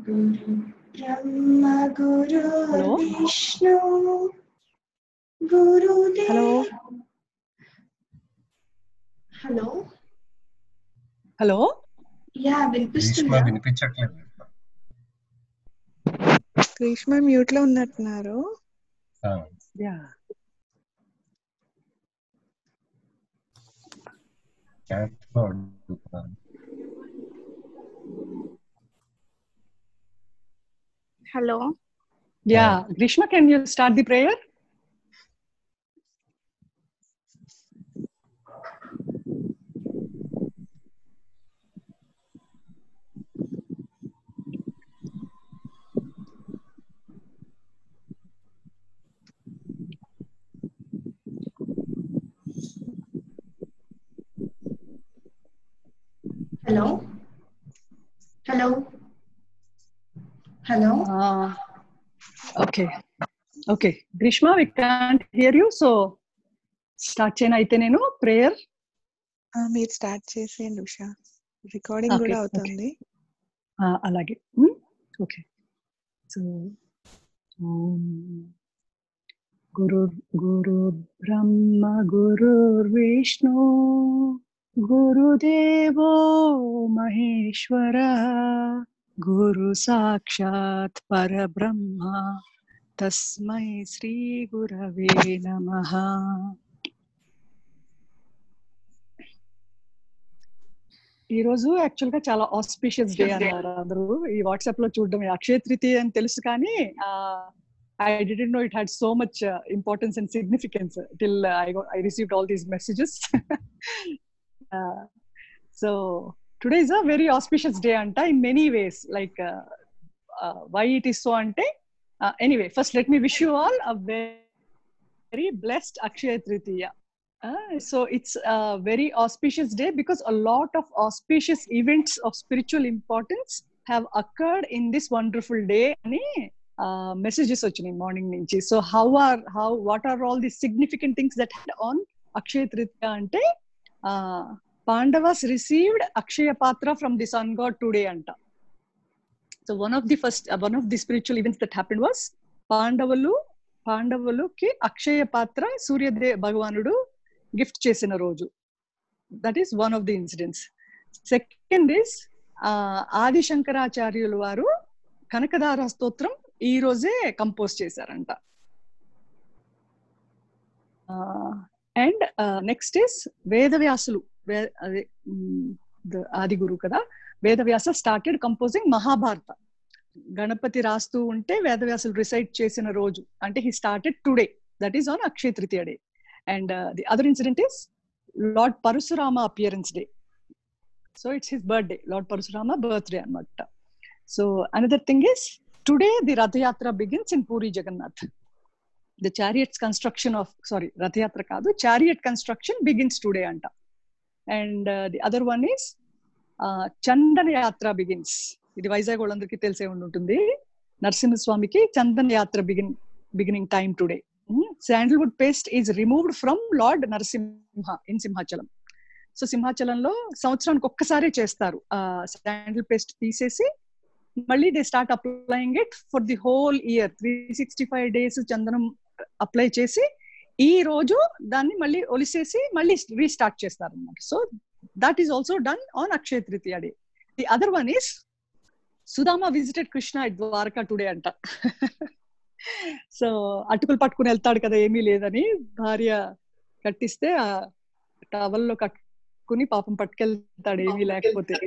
గురు Brahma Guru Hello? Vishnu Gurudev hello hello hello yeah Greeshma వినిపిస్తుందా వినిపించట్లేదు గ్రీష్మ మ్యూట్ లో ఉన్నట్టున్నారు ఆ, యా chat లో అడుగుతున్నాను hello yeah Greeshma can you start the prayer hello hello hello okay okay Greeshma we can't hear you so start చేయను అయితే నేను ప్రేయర్ ఆ, మీరు స్టార్ట్ చేసేయండి ఉషా రికార్డింగ్ Okay, కూడా okay. అవుతుంది అలాగే ఓకే సో గురు గురు బ్రహ్మ గురుర్విష్ణు గురుదేవో మహేశ్వర గురు సాక్షాత్ పరబ్రహ్మ తస్మై శ్రీ గురవే నమః ఈ రోజు యాక్చువల్ గా చాలా ఆస్పిషియస్ డే అన్నారు అందరూ ఈ వాట్సాప్ లో చూడడం అక్షయ తృతీయ అని తెలుసు కానీ I didn't know it had so much importance and significance till I I received all these messages so today is a very auspicious day అంట in many ways like why it is so అంటే anyway first let me wish you all a very blessed Akshaya Tritiya Uh, so it's a very auspicious day because a lot of auspicious events of spiritual importance have occurred in this wonderful day అని messages వచ్చినాయి morning నుంచి so how are how what are all the significant things that had on Akshaya Tritiya అంటే Pandavas received Akshaya Patra from the sun god today అంట so one of the first one of the spiritual events that happen was పాండవులు పాండవులకి అక్షయ పాత్ర సూర్యదే భగవానుడు gift చేసిన రోజు that is one of the incidents second is Adi శంకరాచార్యులు వారు కనకదార స్తోత్రం ఈ రోజే కంపోజ్ చేశారంట అండ్ నెక్స్ట్ ఇస్ వేదవ్యాసులు వే- అదే మ్, the ఆది గురు కదా వేదవ్యాస స్టార్టెడ్ కంపోజింగ్ మహాభారత గణపతి రాస్తూ ఉంటే వేదవ్యాసులు రిసైట్ చేసిన రోజు అంటే he started today that is on Akshaya Tritiya day and the other incident is Lord Parasurama appearance day so it's his birthday Lord Parasurama birthday అనమాట so another thing is today the Rathayatra begins in Puri Jagannath the chariots construction of sorry Rathayatra కాదు chariot construction begins today అంట and the other one is Chandana Yatra begins ఇది వైజాగ్ వాళ్ళందరికీ తెలిసే ఉండి ఉంటుంది నరసింహస్వామికి Chandana Yatra begin beginning time today sandalwood paste is removed from Lord Narasimha in Simhachalam so సింహాచలంలో సంవత్సరానికి ఒక్కసారే చేస్తారు ఆ శాండిల్ పేస్ట్ తీసేసి మళ్ళీ they start applying it for the whole year three sixty five days చందనం అప్లై చేసి ఈ రోజు దాన్ని మళ్ళీ ఒలిసేసి మళ్ళీ రీస్టార్ట్ చేస్తారు అనమాట so that is also done on Akshaya Tritiya day the other one is Sudama visited Krishna at Dwaraka today అంట సో అటుకులు పట్టుకుని వెళ్తాడు కదా ఏమీ లేదని భార్య కట్టిస్తే ఆ టవల్లో కట్టుకుని పాపం పట్టుకెళ్తాడు ఏమీ లేకపోతే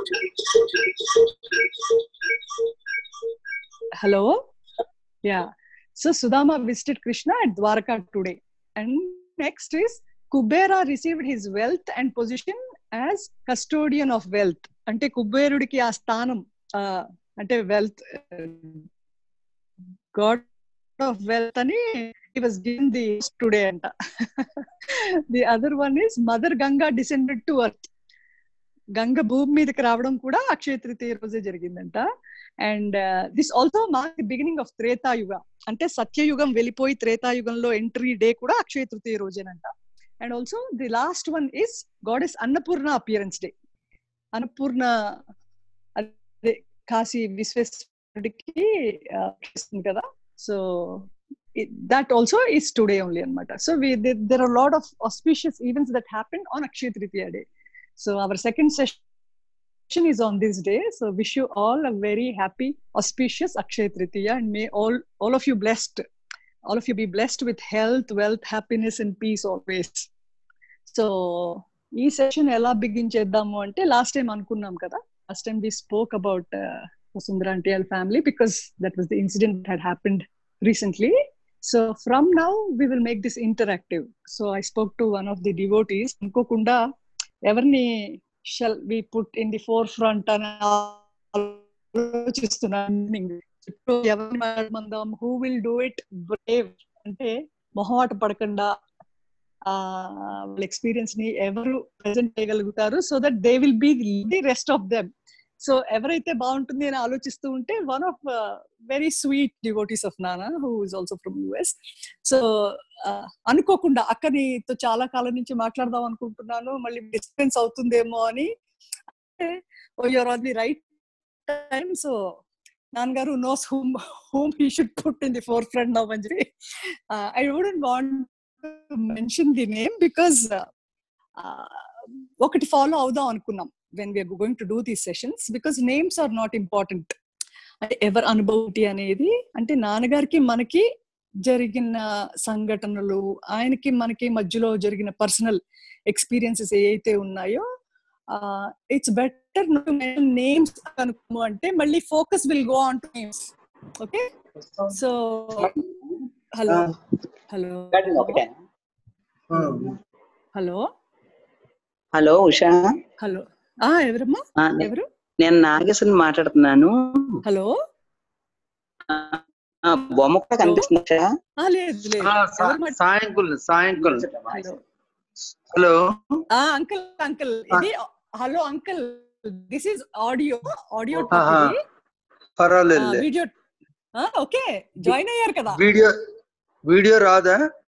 hello yeah so Sudama visited Krishna at Dwaraka today and next is Kubera received his wealth and position as custodian of wealth అంటే కుబేరుడికి ఆ స్థానం ఆ, అంటే వెల్త్ గాడ్ ఆఫ్ వెల్త్ అని he was given the today అంట the other one is mother Ganga descended to earth Ganga భూమి మీదకి రావడం కూడా అక్షయ తృతీయ రోజే జరిగిందంట and this also mark the beginning of Tretayuga అంటే సత్యయుగం వెళ్ళిపోయి త్రేతాయుగంలో ఎంట్రీ డే కూడా అక్షయ తృతీయ రోజేనంట and also the last one is god is Annapurna appearance day Annapurna అదే కాశీ విశ్వేశ్వరుడికి ఆ, ఇస్తుంది కదా so that also is today only anamata so we there, there are a lot of auspicious events that happened on akshaya tritiya day so our second session is on this day so wish you all a very happy auspicious akshaya tritiya and may all all of you blessed all of you be blessed with health wealth happiness and peace always so ఈ session ఎలా begin చేద్దాము అంటే last time అనుకున్నాం కదా last time we spoke about Vasundhara అంటే వాళ్ళ family because that was the incident had happened recently so from now we will make this interactive so I spoke to one of the devotees అనుకోకుండా ఎవరిని shall we put in the forefront అని ఆలోచిస్తున్నాను ఇప్పుడు ఎవరిని మాట్లాడమందాం who will do it brave అంటే మొహమాట పడకుండా ఆ వాళ్ళ ఎక్స్పీరియన్స్ ని ఎవరు ప్రెజెంట్ చేయగలుగుతారు so that they will be the rest of them so ఎవరైతే బాగుంటుంది అని ఆలోచిస్తూ ఉంటే one of very sweet devotees of Nana who is also from US so అనుకోకుండా అక్కనితో చాలా కాలం నుంచి మాట్లాడదాం అనుకుంటున్నాను మళ్ళీ డిస్టెన్స్ అవుతుందేమో అని you're on the right time so Nannagaru knows whom whom he should put in the forefront now అని చెప్పి I wouldn't want mention the name because ఒకటి ఫాలో అవుదాం అనుకున్నాం when we're going to do these sessions because names are not important అంటే ఎవరి అనుభూతి అనేది అంటే నాన్నగారికి మనకి జరిగిన సంఘటనలు ఆయనకి మనకి మధ్యలో జరిగిన పర్సనల్ ఎక్స్పీరియన్సెస్ ఏవైతే ఉన్నాయో ఇట్స్ బెటర్ నేమ్స్ అనుకోము అంటే మళ్ళీ focus will go on to names okay so hello hello ఒకటే హలో హలో ఉషా హలో ఆ ఎవరమ్మా ఆ, నే- ఎవరు నేను నాగేశ్వరిని మాట్లాడుతున్నాను హలో ఆ, బొమ్మ కూడా కనిపిస్తుంది ఉషా ఆ లేదు లేదు ఆ, సా- ఎవరు మాట్లా- సాయంకుల్ సాయంకుల్ హలో హలో ఆ అంకుల్ అంకుల్ ఇది hello uncle this is audio audio ఆహా. పర్వాలేదు వీడియో ఓకే జాయిన్ అయ్యారు కదా వీడియో వీడియో రాదా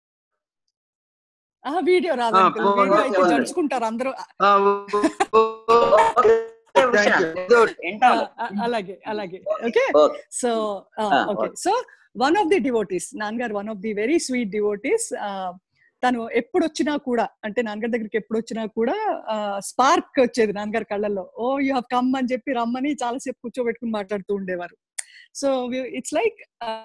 ఆ వీడియో రాదు ఆ, అంకుల్ పో- వీడియో అయితే ఓకే. జడుచుకుంటారు అందరూ ఆ, ఓ- ఓ- Thank you. ఏదో ఒకటి. ఆ, వింటాను ఆ, అలాగే అలాగే okay okay so Ah, okay okay. So one of the devotees Nannagaru one of the very sweet devotees తను ఎప్పుడు వచ్చినా కూడా అంటే నాన్నగారి దగ్గరికి ఎప్పుడు వచ్చినా కూడా స్పార్క్ వచ్చేది నాన్నగారి కళ్ళల్లో ఓ యూ హావ్ కమ్ అని చెప్పి రమ్మని చాలాసేపు కూర్చోబెట్టుకుని మాట్లాడుతూ ఉండేవారు సో ఇట్స్ లైక్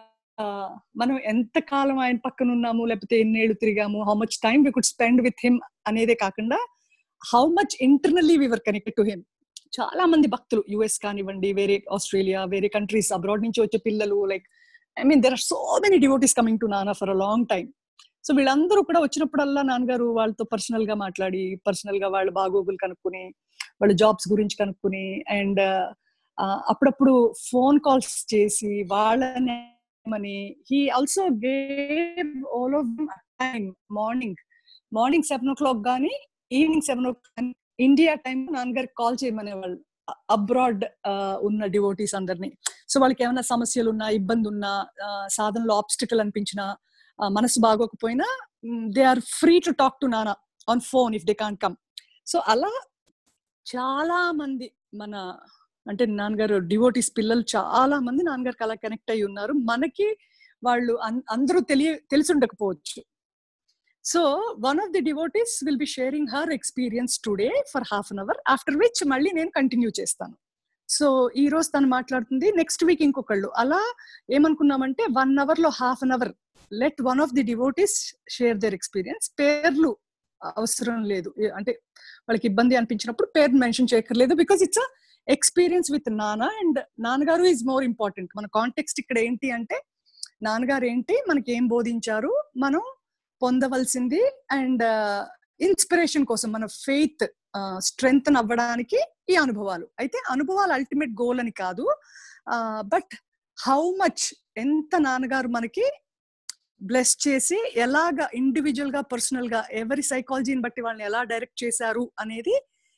మనం ఎంత కాలం ఆయన పక్కన ఉన్నాము లేకపోతే ఎన్నేళ్ళు తిరిగాము how much time we could spend with him అనేదే కాకుండా how much internally we were connected to him చాలా మంది భక్తులు యుఎస్ కానివ్వండి వేరే ఆస్ట్రేలియా వేరే కంట్రీస్ అబ్రాడ్ నుంచి వచ్చే పిల్లలు like I mean there are so many devotees coming to Nana for a long time so వీళ్ళందరూ కూడా వచ్చినప్పుడల్లా నాన్నగారు వాళ్ళతో పర్సనల్ గా మాట్లాడి పర్సనల్ గా వాళ్ళ బాగోగులు కనుక్కుని వాళ్ళ జాబ్స్ గురించి కనుక్కుని అండ్ అప్పుడప్పుడు ఫోన్ కాల్స్ చేసి వాళ్ళని he also gave all of time morning morning seven o'clock కానీ evening seven o'clock India time నాన్నగారికి కాల్ చేయమనేవాళ్ళు అబ్రాడ్ ఉన్న డివోటీస్ అందరినీ సో వాళ్ళకి ఏమైనా సమస్యలు ఉన్నా ఇబ్బంది ఉన్నా ఆ, సాధనలో ఆబ్స్టికల్ అనిపించినా ఆ, మనసు బాగోకపోయినా they are free to talk to Nana on phone if they can come so అలా చాలా మంది మన అంటే నాన్నగారు డివోటీస్ పిల్లలు చాలా మంది నాన్నగారికి అలా కనెక్ట్ అయి ఉన్నారు మనకి వాళ్ళు అన్- అందరూ తెలియ తెలిసి ఉండకపోవచ్చు so one of the devotees will be sharing her experience today for half an hour after which మళ్ళీ నేను కంటిన్యూ చేస్తాను సో ఈ రోజు తను మాట్లాడుతుంది నెక్స్ట్ వీక్ ఇంకొకళ్ళు అలా ఏమనుకున్నామంటే వన్ అవర్ లో half an hour let one of the devotees share their experience పేర్లు అవసరం లేదు ఏ- అంటే వాళ్ళకి ఇబ్బంది అనిపించినప్పుడు పేరు మెన్షన్ చేయక్కర్లేదు because it's experience with Nanna and Nannagaru is more important మన కాంటెక్స్ట్ ఇక్కడ ఏంటి అంటే నాన్నగారు ఏంటి మనకి ఏం బోధించారు మనం పొందవలసింది అండ్ ఇన్స్పిరేషన్ కోసం మన ఫెయిత్ స్ట్రెంగ్త్ అవ్వడానికి ఈ అనుభవాలు అయితే అనుభవాలు అల్టిమేట్ గోల్ అని కాదు బట్ హౌ మచ్ ఎంత నాన్నగారు మనకి బ్లెస్ చేసి ఎలాగ ఇండివిజువల్ గా పర్సనల్ గా ఎవరి సైకాలజీని బట్టి వాళ్ళని ఎలా డైరెక్ట్ చేశారు అనేది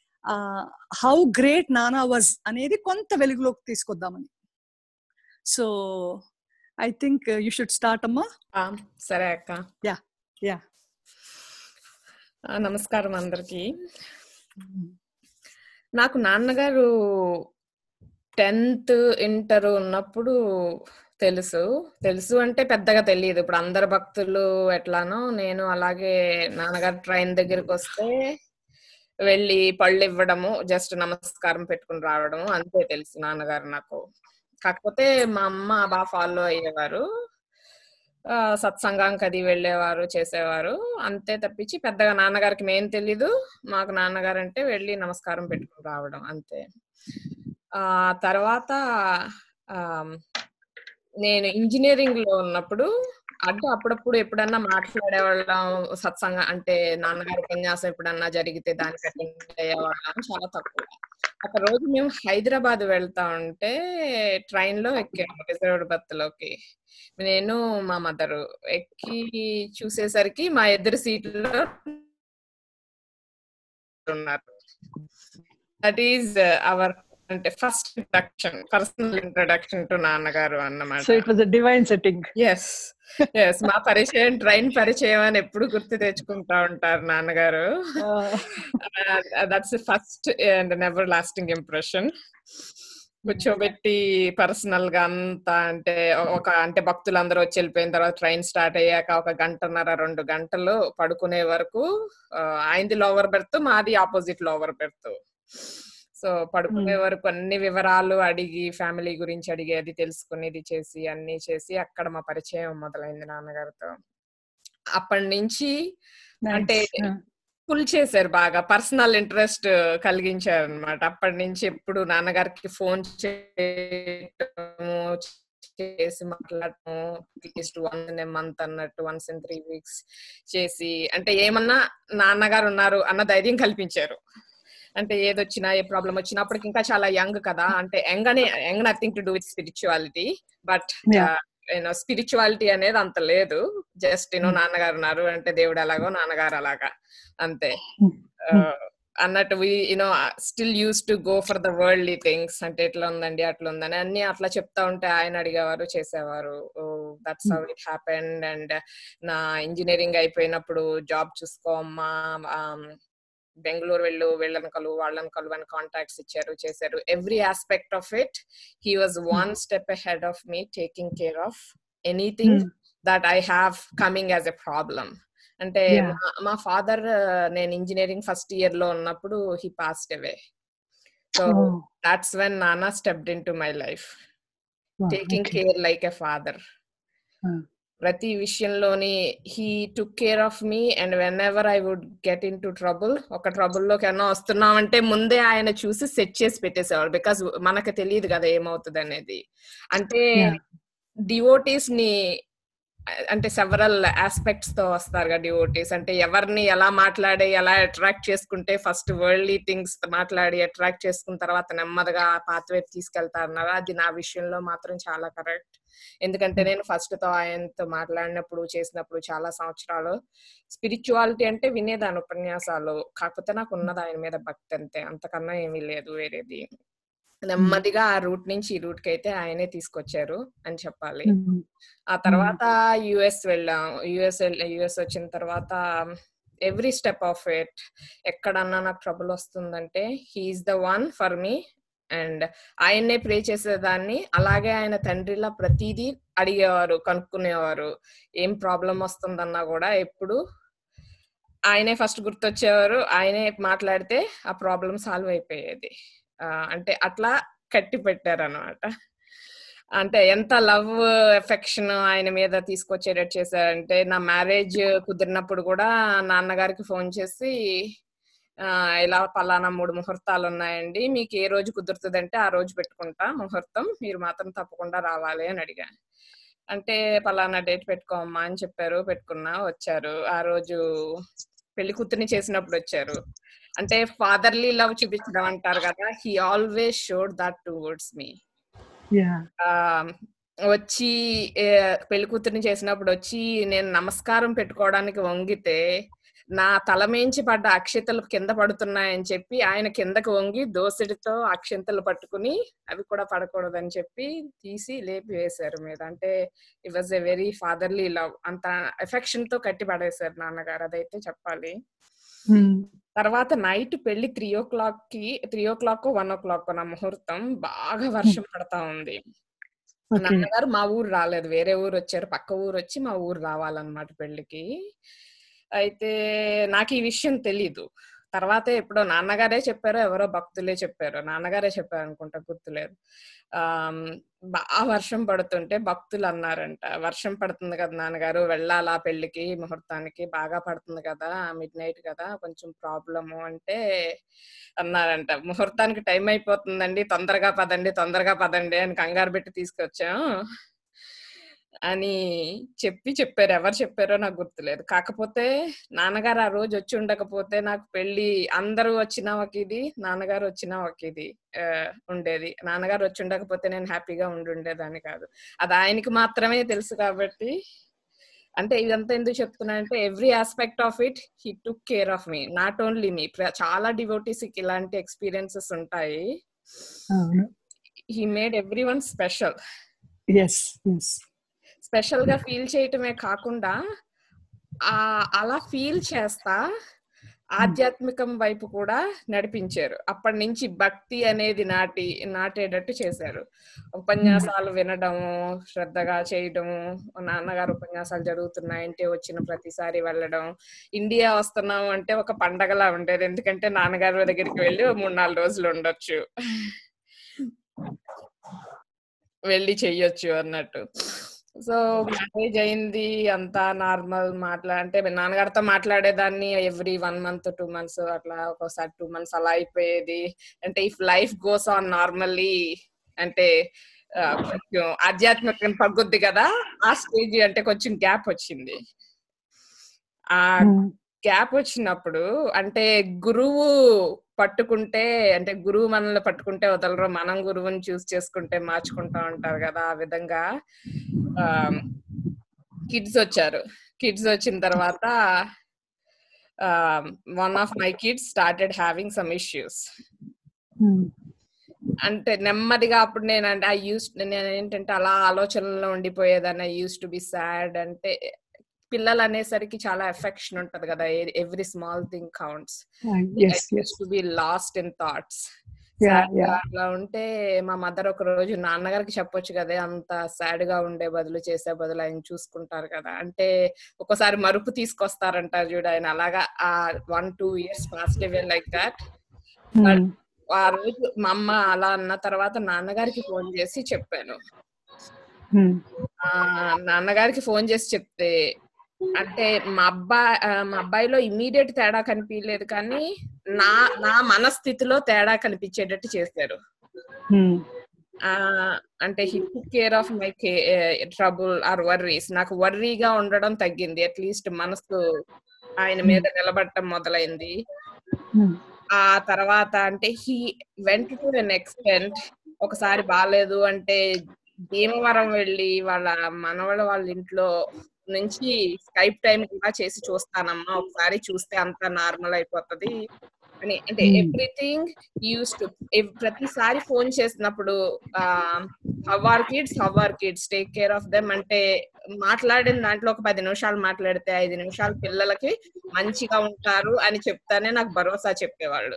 హౌ గ్రేట్ నానా వాజ్ అనేది కొంత వెలుగులోకి తీసుకొద్దామని so I think you should start అమ్మా ఆ, సరే అక్క యా యా ఆ, నమస్కారం అందరికి నాకు నాన్నగారు టెన్త్ ఇంటర్ ఉన్నప్పుడు తెలుసు తెలుసు అంటే పెద్దగా తెలియదు ఇప్పుడు అందరు భక్తులు ఎట్లానో నేను అలాగే నాన్నగారు ట్రైన్ దగ్గరికి వస్తే వెళ్ళి పళ్ళు ఇవ్వడము జస్ట్ నమస్కారం పెట్టుకుని రావడము అంతే తెలుసు నాన్నగారు నాకు కాకపోతే మా అమ్మ బాగా ఫాలో అయ్యేవారు ఆ, సత్సంగానికి అది వెళ్ళేవారు చేసేవారు అంతే తప్పించి పెద్దగా నాన్నగారికి మేం తెలీదు మాకు నాన్నగారు అంటే వెళ్ళి నమస్కారం పెట్టుకుని రావడం అంతే ఆ తర్వాత ఆ, నేను ఇంజనీరింగ్ లో ఉన్నప్పుడు అంటే అప్పుడప్పుడు ఎప్పుడన్నా మాట్లాడేవాళ్ళం సత్సంగం అంటే నాన్నగారి ఉపన్యాసం ఎప్పుడన్నా జరిగితే దానికి అటెండ్ అయ్యేవాళ్ళం చాలా తక్కువ ఒక రోజు మేము హైదరాబాద్ వెళ్తా ఉంటే ట్రైన్ లో ఎక్కాము రిజర్వ్డ్ బర్త్ లోకి నేను మా మదరు ఎక్కి చూసేసరికి మా ఎదురు సీట్లో ఉన్నారు దట్ ఈస్ అవర్ అంటే first introduction personal introduction to Nannagaru అన్నమాట so it was divine setting yes yes మా పరిచయం ట్రైన్ పరిచయం అని ఎప్పుడు గుర్తు తెచ్చుకుంటా ఉంటారు Nannagaru that's first and never lasting impression కూర్చోబెట్టి పర్సనల్ గా అంతా అంటే ఒక అంటే భక్తులందరూ వచ్చి వెళ్ళిపోయిన తర్వాత ట్రైన్ స్టార్ట్ అయ్యాక ఒక గంటన్నర రెండు గంటలు పడుకునే వరకు ఆ, ఆయనది లోవర్ బెర్త్ మాది ఆపోజిట్ లోవర్ బెర్త్ సో పడుకునే వరకు అన్ని వివరాలు అడిగి ఫ్యామిలీ గురించి అడిగి అది తెలుసుకునేది చేసి అన్ని చేసి అక్కడ మా పరిచయం మొదలైంది నాన్నగారితో అప్పటి నుంచి అంటే ఫుల్ చేశారు బాగా పర్సనల్ ఇంట్రెస్ట్ కలిగించారు అనమాట అప్పటి నుంచి ఎప్పుడు నాన్నగారికి ఫోన్ చేయటము చేసి మాట్లాడటము at least one in a month అన్నట్టు వన్స్ ఇన్ త్రీ వీక్స్ చేసి అంటే ఏమన్నా నాన్నగారు ఉన్నారు అన్న ధైర్యం కల్పించారు అంటే ఏదొచ్చినా ఏ ప్రాబ్లం వచ్చినా అప్పటికి ఇంకా చాలా యంగ్ కదా అంటే యంగ్ అనే young nothing to do with spirituality but Yeah. You know spirituality అనేది అంత లేదు జస్ట్ యూనో నాన్నగారు ఉన్నారు అంటే దేవుడు ఎలాగో నాన్నగారు అలాగా అంతే Hmm. Uh, అన్నట్టు you know still used to go for the worldly things అంటే ఎట్లా ఉందండి అట్లా ఉందని అన్ని అట్లా చెప్తా ఉంటే ఆయన అడిగేవారు చేసేవారు that's how it happened and నా ఇంజనీరింగ్ అయిపోయినప్పుడు జాబ్ చూసుకో అమ్మా um, బెంగళూరు వెళ్ళు వీళ్ళని కలువు వాళ్ళని కలువు అని కాంటాక్ట్స్ ఇచ్చారు చేశారు every aspect of it he was one step ahead of me taking care of anything that I have coming as a problem అంటే Yeah. మా- మా ఫాదర్ నేను ఇంజనీరింగ్ ఫస్ట్ ఇయర్ లో ఉన్నప్పుడు he passed away so that's when Nana stepped in to my life taking care like a father Hmm. ప్రతి విషయంలోని he took care of me and whenever I would get in to trouble ఒక trouble లోకి ఏమన్నా వస్తున్నామంటే ముందే ఆయన చూసి set చేసి పెట్టేసేవాడు because మనకు తెలియదు కదా ఏమవుతుంది అనేది అంటే Yeah. డివోటీస్ ని అంటే సెవరల్ ఆస్పెక్ట్స్ తో వస్తారు కదా డివోటీస్ అంటే ఎవరిని ఎలా మాట్లాడి ఎలా అట్రాక్ట్ చేసుకుంటే ఫస్ట్ వరల్డ్లీ థింగ్స్ మాట్లాడి అట్రాక్ట్ చేసుకున్న తర్వాత నెమ్మదిగా పాత వైపు తీసుకెళ్తారన్నారు అది నా విషయంలో మాత్రం చాలా కరెక్ట్ ఎందుకంటే నేను ఫస్ట్ తో ఆయనతో మాట్లాడినప్పుడు చేసినప్పుడు చాలా సంవత్సరాలు స్పిరిచువాలిటీ అంటే వినేదాని ఉపన్యాసాలు కాకపోతే నాకు ఉన్నది ఆయన మీద భక్తి అంతే అంతకన్నా ఏమీ లేదు వేరేది నెమ్మదిగా ఆ రూట్ నుంచి ఈ రూట్ కి అయితే ఆయనే తీసుకొచ్చారు అని చెప్పాలి ఆ తర్వాత యుఎస్ వెళ్ళాం యుఎస్ యుఎస్ వచ్చిన తర్వాత ఎవ్రీ స్టెప్ ఆఫ్ ఇట్ ఎక్కడన్నా నాకు ట్రబుల్ వస్తుందంటే he's the one for me and ఆయన్నే ప్రే చేసేదాన్ని అలాగే ఆయన తండ్రిలా ప్రతిదీ అడిగేవారు కనుక్కునేవారు ఏం ప్రాబ్లం వస్తుందన్నా కూడా ఎప్పుడు ఆయనే ఫస్ట్ గుర్తొచ్చేవారు ఆయనే మాట్లాడితే ఆ ప్రాబ్లం సాల్వ్ అయిపోయేది ఆ, అంటే అట్లా కట్టి పెట్టారు అనమాట అంటే ఎంత లవ్ ఎఫెక్షన్ ఆయన మీద తీసుకొచ్చేటట్టు చేశారంటే నా మ్యారేజ్ కుదిరినప్పుడు కూడా నాన్నగారికి ఫోన్ చేసి ఆ, ఇలా పలానా మూడు ముహూర్తాలు ఉన్నాయండి మీకు ఏ రోజు కుదురుతుందంటే ఆ రోజు పెట్టుకుంటా ముహూర్తం మీరు మాత్రం తప్పకుండా రావాలి అని అడిగా అంటే పలానా డేట్ పెట్టుకోమ్మా అని చెప్పారు పెట్టుకున్నా వచ్చారు ఆ రోజు పెళ్లి కూతుర్ని చేసినప్పుడు వచ్చారు అంటే ఫాదర్లీ లవ్ చూపించడం అంటారు కదా he always showed that towards me ఆ, వచ్చి ఏ, పెళ్లి కూతుర్ని చేసినప్పుడు వచ్చి నేను నమస్కారం పెట్టుకోవడానికి వంగితే నా తల మేంచి పడ్డ అక్షతలు కింద పడుతున్నాయని చెప్పి ఆయన కిందకి వంగి దోసెడితో అక్షంతలు పట్టుకుని అవి కూడా పడకూడదని చెప్పి తీసి లేపి వేశారు మీద అంటే it was a very fatherly love అంత ఎఫెక్షన్ తో కట్టి పడేశారు నాన్నగారు అదైతే చెప్పాలి తర్వాత నైట్ పెళ్లి త్రీ ఓ క్లాక్ కి three o'clock one o'clock నా ముహూర్తం బాగా వర్షం పడతా ఉంది ఓకే నాన్నగారు మా ఊరు రాలేదు వేరే ఊరు వచ్చారు పక్క ఊరు వచ్చి మా ఊరు రావాలన్నమాట పెళ్లికి అయితే నాకు ఈ విషయం తెలీదు తర్వాత ఎప్పుడో నాన్నగారే చెప్పారో ఎవరో భక్తులే చెప్పారు నాన్నగారే చెప్పారు అనుకుంటా గుర్తులేదు ఆ బాగా వర్షం పడుతుంటే భక్తులు అన్నారంట వర్షం పడుతుంది కదా నాన్నగారు వెళ్ళాలా పెళ్లికి ముహూర్తానికి బాగా పడుతుంది కదా మిడ్ నైట్ కదా కొంచెం ప్రాబ్లము అంటే అన్నారంట ముహూర్తానికి టైం అయిపోతుందండి తొందరగా పదండి తొందరగా పదండి అని కంగారు పెట్టి తీసుకొచ్చాం అని చెప్పి చెప్పారు ఎవరు చెప్పారో నాకు గుర్తులేదు కాకపోతే నాన్నగారు ఆ రోజు వచ్చి ఉండకపోతే నాకు పెళ్లి అందరూ వచ్చినా ఒక ఇది నాన్నగారు వచ్చినా ఒక ఇది ఆ, ఉండేది నాన్నగారు వచ్చి ఉండకపోతే నేను హ్యాపీగా ఉండి ఉండేదాన్ని కాదు అది ఆయనకి మాత్రమే తెలుసు కాబట్టి అంటే ఇదంతా ఎందుకు చెప్తున్నానంటే every aspect of it he took care of me not only me చాలా డివోటీస్ కి ఇలాంటి ఎక్స్పీరియన్సెస్ ఉంటాయి అవును he made every one special yes yes special గా ఫీల్ చేయటమే కాకుండా ఆ అలా ఫీల్ చేస్తా ఆధ్యాత్మికం వైపు కూడా నడిపించారు అప్పటి నుంచి భక్తి అనేది నాటి నాటేటట్టు చేశారు ఉపన్యాసాలు వినడము శ్రద్ధగా చేయడము నాన్నగారు ఉపన్యాసాలు జరుగుతున్నాయంటే వచ్చిన ప్రతిసారి వెళ్ళడం ఇండియా వస్తున్నాము అంటే ఒక పండగలా ఉండేది ఎందుకంటే నాన్నగారి దగ్గరికి వెళ్ళి ఓ మూడు నాలుగు రోజులు ఉండొచ్చు వెళ్ళి చెయ్యొచ్చు అన్నట్టు సో మ్యారేజ్ అయింది అంతా నార్మల్ మాట్లా అంటే మీ నాన్నగారితో మాట్లాడేదాన్ని every one month two months అట్లా ఒక్కోసారి టూ మంత్స్ అలా అయిపోయేది అంటే if life goes on normally అంటే ఆ, కొంచెం ఆధ్యాత్మికం తగ్గుద్ది కదా ఆ స్టేజ్ అంటే కొంచెం గ్యాప్ వచ్చింది ఆ గ్యాప్ వచ్చినప్పుడు అంటే గురువు పట్టుకుంటే అంటే గురువు మనల్ని పట్టుకుంటే వదలరు మనం గురువుని చూస్ చేసుకుంటే మార్చుకుంటా ఉంటారు కదా ఆ విధంగా కిడ్స్ వచ్చారు కిడ్స్ వచ్చిన తర్వాత one of my kids started having some issues అంటే నెమ్మదిగా అప్పుడు నేను అంటే ఐ యూస్ నేను ఏంటంటే అలా ఆలోచనలో ఉండిపోయేదాన్ని I used to be sad అంటే పిల్లలు అనేసరికి చాలా ఎఫెక్షన్ ఉంటది కదా every small thing counts yes yes to be lost in thoughts Yeah, yeah. అట్లా ఉంటే మా మదర్ ఒక రోజు నాన్నగారికి చెప్పొచ్చు కదా అంత సాడ్ గా ఉండే బదులు చేసే బదులు ఆయన చూసుకుంటారు కదా అంటే ఒక్కోసారి మరుపు తీసుకొస్తారంటారు చూడు ఆయన అలాగా ఆ one two years positive like that ఆ రోజు మా అమ్మ అలా అన్న తర్వాత నాన్నగారికి ఫోన్ చేసి చెప్పాను ఆ నాన్నగారికి ఫోన్ చేసి చెప్తే అంటే మా అబ్బాయి మా అబ్బాయిలో ఇమీడియట్ తేడా కనిపించలేదు కానీ నా నా మనస్థితిలో తేడా కనిపించేటట్టు చేశారు ఆ అంటే he took care of my trouble or worries నాకు వర్రీగా ఉండడం తగ్గింది అట్లీస్ట్ మనసు ఆయన మీద నిలబడటం మొదలైంది ఆ తర్వాత అంటే he went to an extent ఒకసారి బాగాలేదు అంటే భీమవరం వెళ్ళి వాళ్ళ మనవళ్ళ వాళ్ళ ఇంట్లో నుంచి స్కైప్ టైం కూడా చేసి చూస్తానమ్మా ఒకసారి చూస్తే అంతా నార్మల్ అయిపోతది అని అంటే Hmm. ఎవ్రీథింగ్ యూస్ టు ప్రతిసారి ఫోన్ చేసినప్పుడు how are kids how are kids take care of them అంటే మాట్లాడిన దాంట్లో ఒక పది నిమిషాలు మాట్లాడితే ఐదు నిమిషాలు పిల్లలకి మంచిగా ఉంటారు అని చెప్తానే నాకు భరోసా చెప్పేవాళ్ళు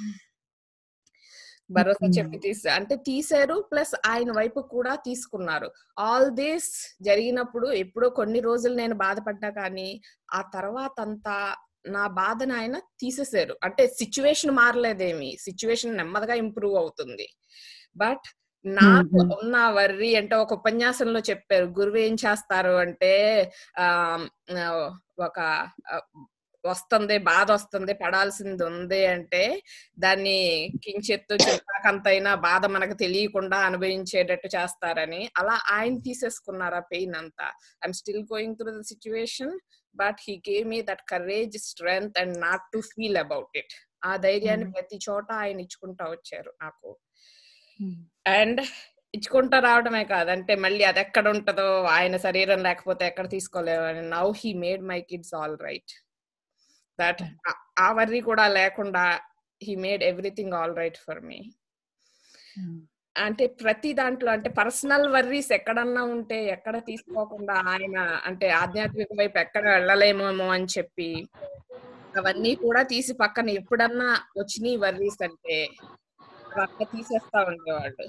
భరోసా Hmm. చెప్పి తీసా అంటే తీశారు ప్లస్ ఆయన వైపు కూడా తీసుకున్నారు ఆల్ దిస్ జరిగినప్పుడు ఎప్పుడో కొన్ని రోజులు నేను బాధపడ్డా కానీ ఆ తర్వాత అంతా నా బాధను ఆయన తీసేశారు అంటే సిచ్యువేషన్ మారలేదేమి సిచ్యువేషన్ నెమ్మదిగా ఇంప్రూవ్ అవుతుంది బట్ నాకు Mhm. ఉన్న వర్రి అంటే ఒక ఉపన్యాసంలో చెప్పారు గురువు ఏం చేస్తారు అంటే ఆ ఆ, ఒక ఆ, వస్తుంది బాధ వస్తుంది పడాల్సింది ఉంది అంటే దాన్ని కించెత్తు చింతాకంతైనా బాధ మనకు తెలియకుండా అనుభవించేటట్టు చేస్తారని అలా ఆయన తీసేసుకున్నారు ఆ పెయిన్ అంతా I'm still going through the situation but he gave me that courage strength and not to feel about it ఆ ధైర్యాన్ని ప్రతి చోట ఆయన ఇచ్చుకుంటా వచ్చారు నాకు అండ్ ఇచ్చుకుంటా రావడమే కాదు అంటే మళ్ళీ అది ఎక్కడ ఉంటుందో ఆయన శరీరం లేకపోతే ఎక్కడ తీసుకోలేము అని now he made my kids all right that ఆ వర్రీ కూడా లేకుండా he made everything all right for me అంటే ప్రతి దాంట్లో అంటే పర్సనల్ వర్రీస్ ఎక్కడన్నా ఉంటే ఎక్కడ తీసుకోకుండా ఆయన అంటే ఆధ్యాత్మిక వైపు ఎక్కడ వెళ్ళలేమేమో అని చెప్పి అవన్నీ కూడా తీసి పక్కన ఎప్పుడన్నా వచ్చినాయి వర్రీస్ అంటే అట్లా తీసేస్తా ఉండేవాళ్ళు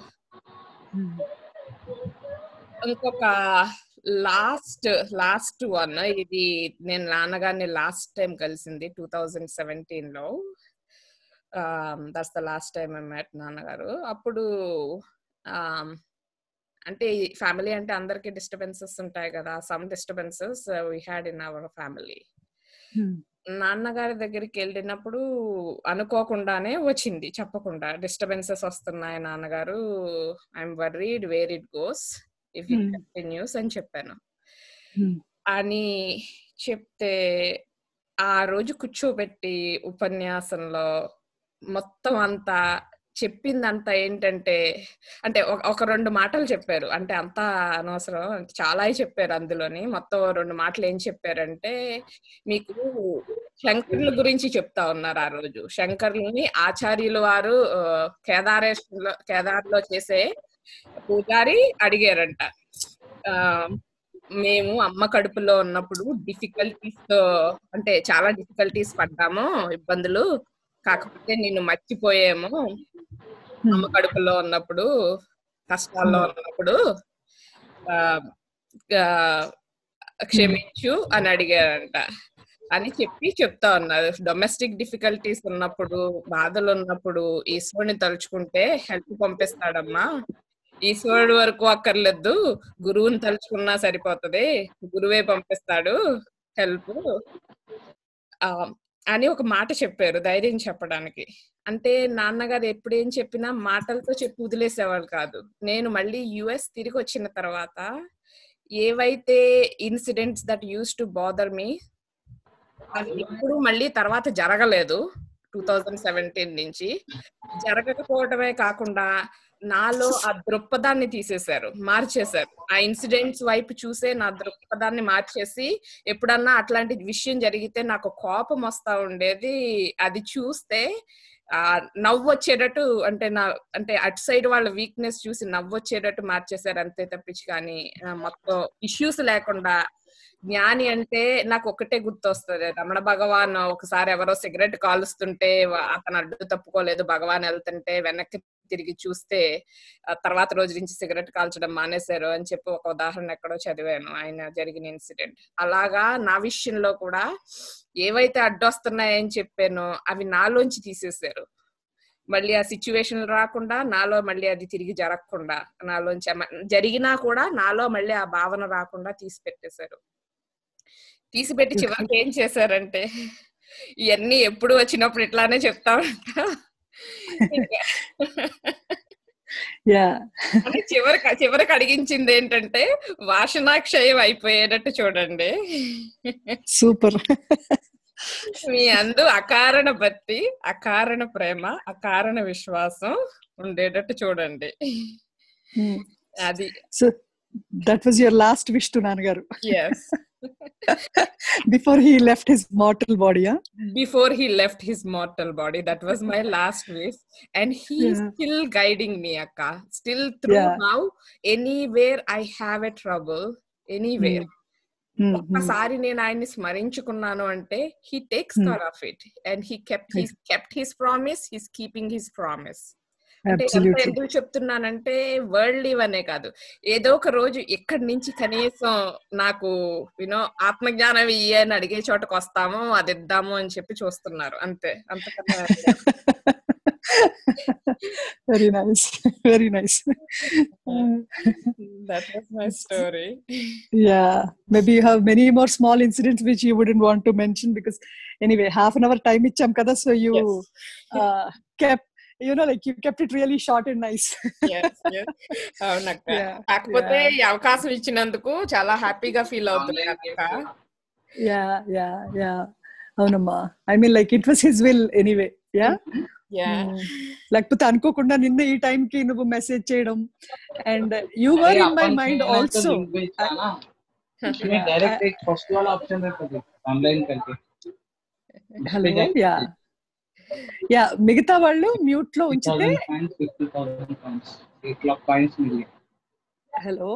ఇంకొక లాస్ట్ లాస్ట్ వన్ ఇది నేను నాన్నగారిని లాస్ట్ టైం కలిసింది టూ థౌజండ్ సెవెంటీన్ లో that's the last time I met Nannagaru అప్పుడు um, అంటే ఫ్యామిలీ అంటే అందరికి డిస్టర్బెన్సెస్ ఉంటాయి కదా some disturbances we had in our family నాన్నగారి దగ్గరికి వెళ్ళినప్పుడు అనుకోకుండానే వచ్చింది చెప్పకుండా డిస్టర్బెన్సెస్ వస్తున్నాయి Nannagaru I'm worried where it goes if it Hmm. Continues అని చెప్పాను Hmm. అని చెప్తే ఆ రోజు కూర్చోబెట్టి ఉపన్యాసంలో మొత్తం అంతా చెప్పిందంతా ఏంటంటే అంటే ఒక- ఒక రెండు మాటలు చెప్పారు అంటే అంతా అనవసరం చాలా చెప్పారు అందులోని మొత్తం రెండు మాటలు ఏం చెప్పారంటే మీకు శంకర్ల గురించి చెప్తా ఉన్నారు ఆ రోజు శంకర్లని ఆచార్యుల వారు ఆ, కేదారేశ్వరంలో కేదార్లో చేసే పూజారి అడిగారంట ఆ, మేము అమ్మ కడుపులో ఉన్నప్పుడు డిఫికల్టీస్ తో అంటే చాలా డిఫికల్టీస్ పడ్డాము ఇబ్బందులు కాకపోతే నిన్ను మర్చిపోయాము అమ్మ కడుపులో ఉన్నప్పుడు కష్టాల్లో ఉన్నప్పుడు ఆ, ఆ, క్షమించు అని అడిగారంట అని చెప్పి చెప్తా ఉన్నారు డొమెస్టిక్ డిఫికల్టీస్ ఉన్నప్పుడు బాధలు ఉన్నప్పుడు ఈశ్వరుని తలుచుకుంటే హెల్ప్ పంపిస్తాడమ్మా ఈశ్వరుడు వరకు అక్కర్లేదు గురువుని తలుచుకున్నా సరిపోతది గురువే పంపిస్తాడు హెల్ప్ అని ఒక మాట చెప్పారు ధైర్యం చెప్పడానికి అంటే నాన్నగారు ఎప్పుడు ఏం చెప్పినా మాటలతో చెప్పి వదిలేసేవాళ్ళు కాదు నేను మళ్ళీ యుఎస్ తిరిగి వచ్చిన తర్వాత ఏవైతే incidents that used to bother me అవి ఎప్పుడు మళ్ళీ తర్వాత జరగలేదు టూ థౌజండ్ సెవెంటీన్ నుంచి జరగకపోవటమే కాకుండా నాలో ఆ దృక్పథాన్ని తీసేశారు మార్చేశారు ఆ ఇన్సిడెంట్స్ వైపు చూసే నా దృక్పథాన్ని మార్చేసి ఎప్పుడన్నా అట్లాంటి విషయం జరిగితే నాకు కోపం వస్తా ఉండేది అది చూస్తే ఆ నవ్వు వచ్చేటట్టు అంటే నా అంటే అటు సైడ్ వాళ్ళ వీక్నెస్ చూసి నవ్వు వచ్చేటట్టు మార్చేశారు అంతే తప్పించి కానీ ఆ, మొత్తం ఇష్యూస్ లేకుండా జ్ఞాని అంటే నాకు ఒకటే గుర్తొస్తుంది రమణ భగవాన్ ఒకసారి ఎవరో సిగరెట్ కాలుస్తుంటే వా- అతను అడ్డు తప్పుకోలేదు భగవాన్ వెళ్తుంటే వెనక్కి తిరిగి చూస్తే ఆ తర్వాత రోజు నుంచి సిగరెట్ కాల్చడం మానేశారు అని చెప్పి ఒక ఉదాహరణ ఎక్కడో చదివాను ఆయన జరిగిన ఇన్సిడెంట్ అలాగా నా విషయంలో కూడా ఏవైతే అడ్డొస్తున్నాయని చెప్పానో అవి నాలోంచి తీసేశారు మళ్ళీ ఆ సిచ్యువేషన్ రాకుండా నాలో మళ్ళీ అది తిరిగి జరగకుండా నాలోంచి అమ- జరిగినా కూడా నాలో మళ్ళీ ఆ భావన రాకుండా తీసి పెట్టేశారు తీసి పెట్టి చివరికి ఏం చేశారంటే ఇవన్నీ ఎప్పుడు వచ్చినప్పుడు ఇట్లానే చెప్తా ఉంటా ఇంకా యా అని చివరికి చివరికి అడిగించింది ఏంటంటే వాసనాక్షయం అయిపోయేటట్టు చూడండి సూపర్ మీ అందు అకారణ భక్తి అకారణ ప్రేమ అకారణ విశ్వాసం ఉండేటట్టు చూడండి అది so that was your last wish to Nannagaru yes before he left his mortal body before he left his mortal body that was my last wish and he's Yeah. still guiding me akka still through Yeah. now anywhere i have a trouble anywhere ఒక్కసారి నేను ఆయన్ని స్మరించుకున్నాను అంటే he takes Hmm. Care of it and he kept his kept his promise he's keeping his promise అంటే ఎంత absolutely ఎందుకు చెప్తున్నానంటే world leave అనే కాదు ఏదో ఒక రోజు ఇక్కడి నుంచి కనీసం నాకు యూనో ఆత్మజ్ఞానం ఇయ్యి అని అడిగే చోటకు వస్తాము అది ఇద్దాము అని చెప్పి చూస్తున్నారు అంతే అంతకన్నా very nice very nice that was my story yeah maybe you have many more small incidents which you wouldn't want to mention because anyway half an hour time icham kada so you uh, kept you know like you kept it really short and nice అవునక్క Yeah, కాకపోతే yeah. ఈ అవకాశం ఇచ్చినందుకు చాలా హ్యాపీగా feel అవుతుంది అక్క yeah yeah yeah అవునమ్మా I mean like it was his will anyway yeah yeah లేకపోతే అనుకోకుండా నిన్న ఈ టైం కి నువ్వు మెసేజ్ చేయడం and you were in my mind also direct एक फर्स्ट वाला ऑप्शन रहता है ऑनलाइन करके హలో యా యా మిగతా వాళ్ళు మ్యూట్ లో ఉంచితే पॉइंट्स फिफ्टी थाउजेंड पॉइंट्स एक लाख पॉइंट्स मिल गए hello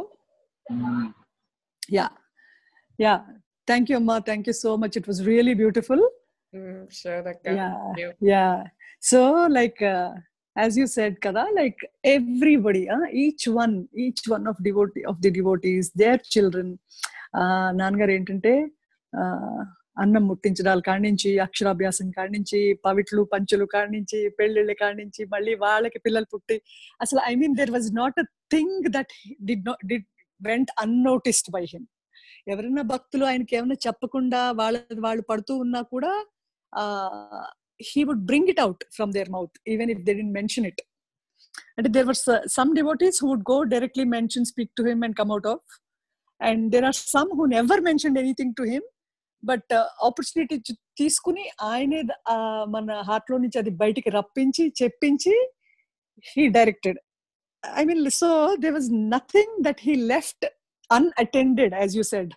yeah yeah thank you అమ్మా thank you so much it was really beautiful sure అక్క yeah Thank you. yeah so like uh, as you said kada like everybody uh, each one each one of devotee of the devotees their children uh, నాన్నగారు ఏంటంటే uh, అన్నం ముట్టించడాలు కాడి నుంచి అక్షరాభ్యాసం కాడి నుంచి పవిట్లు పంచులు కాడి నుంచి పెళ్ళిళ్ళ కాడి నుంచి మళ్ళీ వాళ్ళకి పిల్లలు పుట్టి అసలు I mean there was not a thing that did not did went unnoticed by him ఎవరైనా భక్తులు ఆయనకి ఏమైనా చెప్పకుండా వాళ్ళ వాళ్ళు పడుతూ ఉన్నా కూడా uh, he would bring it out from their mouth even if they didn't mention it and there were s- some devotees who would go directly mention speak to him and come out of and there are some who never mentioned anything to him but opportunity తీసుకుని ఆయనే the- ఆ, మన heart లో నుంచి అది బయటికి రప్పించి చెప్పించి he directed I mean so they was nothing that he left unattended as you said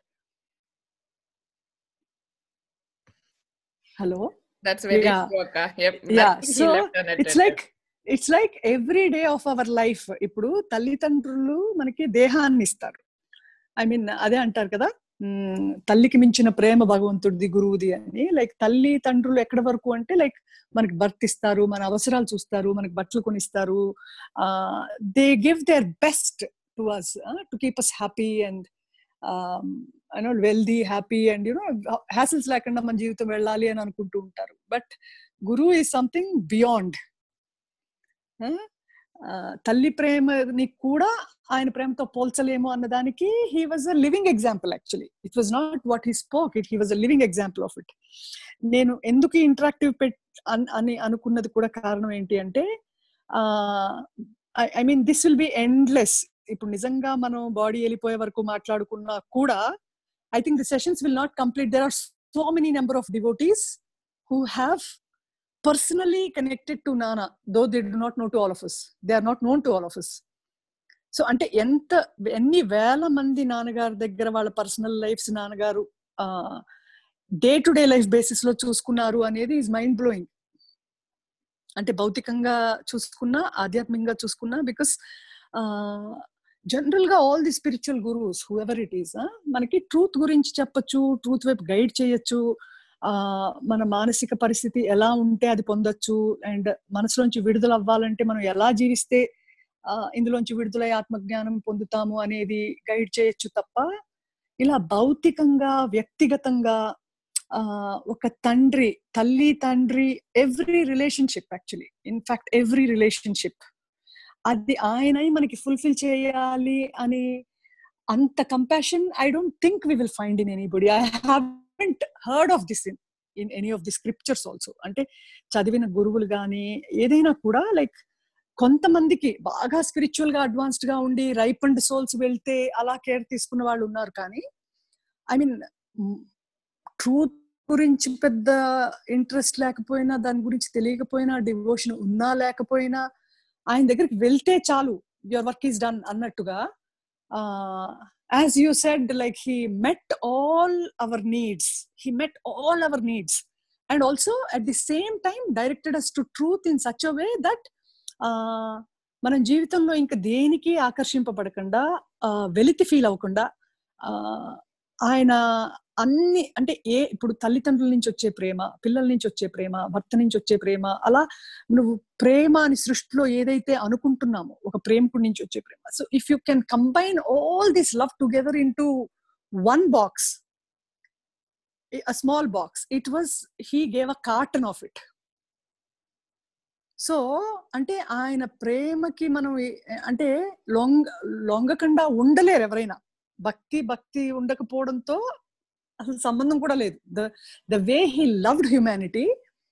hello That's very Yeah. true, Akka. Yep. Yeah, Nothing he so left unattended. It's like it's like every day of our life ఇప్పుడు తల్లిదండ్రులు మనకి దేహాన్ని ఇస్తారు I mean అదే అంటారు కదా మ్, తల్లికి మించిన ప్రేమ భగవంతుడిది గురువుది అని లైక్ తల్లి తండ్రులు ఎక్కడ వరకు అంటే లైక్ మనకి భర్త ఇస్తారు మన అవసరాలు చూస్తారు మనకి బట్టలు కొనిస్తారు they give their best to us to keep us happy and you know wealthy happy and you know hassles లేకుండా మన జీవితం వెళ్ళాలి అని అనుకుంటూ ఉంటారు బట్ గురువు ఈజ్ సంథింగ్ బియాండ్ తల్లి ప్రేమని కూడా ఆయన ప్రేమతో పోల్చలేము అన్నదానికి he was a living example actually it was not what he spoke it he was a living example of it నేను ఎందుకు ఇంటరాక్టివ్ పెట్ అన్- అని అనుకున్నది కూడా కారణం ఏంటి అంటే I mean this will be endless ఇప్పుడు నిజంగా మనం బాడీ వెళ్ళిపోయే వరకు మాట్లాడుకున్నా కూడా I think the sessions will not complete there are so many number of devotees who have personally connected to Nana, though they do not know to all of us. They are not known to all of us. So అంటే ఎంత ఎన్ని వేల మంది నాన్నగారి దగ్గర వాళ్ళ personal lifes నాన్నగారు day to day life basis లో చూసుకున్నారు అనేది ఈజ్ మైండ్ బ్లోయింగ్ అంటే భౌతికంగా చూసుకున్నా ఆధ్యాత్మికంగా చూసుకున్నా బికాస్ జనరల్ గా ఆల్ ది స్పిరిచువల్ గురువుస్ హూ ఎవర్ ఇట్ ఈస్ మనకి ట్రూత్ గురించి చెప్పొచ్చు ట్రూత్ వైపు గైడ్ చేయొచ్చు ఆ మన మానసిక పరిస్థితి ఎలా ఉంటే అది పొందొచ్చు అండ్ మనసులోంచి విడుదల అవ్వాలంటే మనం ఎలా జీవిస్తే ఆ, ఇందులోంచి విడుదలై ఆత్మజ్ఞానం పొందుతాము అనేది గైడ్ చేయొచ్చు తప్ప ఇలా భౌతికంగా వ్యక్తిగతంగా ఆ ఒక తండ్రి తల్లి తండ్రి every relationship actually in fact every relationship అది ఆయనై మనకి ఫుల్ఫిల్ చేయాలి అని అంత compassion I don't think we will find in anybody I haven't heard of this in in any of the scriptures also అంటే చదివిన గురువులు కానీ ఏదైనా కూడా లైక్ కొంతమందికి బాగా స్పిరిచువల్ గా అడ్వాన్స్డ్ గా ఉండి రైప్ అండ్ సోల్స్ వెళ్తే అలా కేర్ తీసుకున్న వాళ్ళు ఉన్నారు కానీ ఐ మీన్ ట్రూత్ గురించి పెద్ద ఇంట్రెస్ట్ లేకపోయినా దాని గురించి తెలియకపోయినా డివోషన్ ఉన్నా లేకపోయినా ఆయన దగ్గరికి వెళ్తే చాలు యువర్ వర్క్ ఈస్ డన్ అన్నట్టుగా as you said like he met all our needs he met all our needs and also at the same time directed us to truth in such a way that మనం జీవితంలో ఇంకా దేనికి ఆకర్షింపబడకుండా ఆ, వెలితి feel అవ్వకుండా ఆ, ఆయన అన్ని అంటే ఏ ఇప్పుడు తల్లిదండ్రుల నుంచి వచ్చే ప్రేమ పిల్లల నుంచి వచ్చే ప్రేమ భర్త నుంచి వచ్చే ప్రేమ అలా నువ్వు ప్రేమ అని సృష్టిలో ఏదైతే అనుకుంటున్నామో ఒక ప్రేమకుడి నుంచి వచ్చే ప్రేమ so if you can combine all this love together in to one box a small box it was he gave a carton of it so అంటే ఆయన ప్రేమకి మనం ఏ- అంటే లొంగ లొంగకుండా ఉండలేరు ఎవరైనా భక్తి భక్తి ఉండకపోవడంతో అసలు సంబంధం కూడా లేదు the the way he loved humanity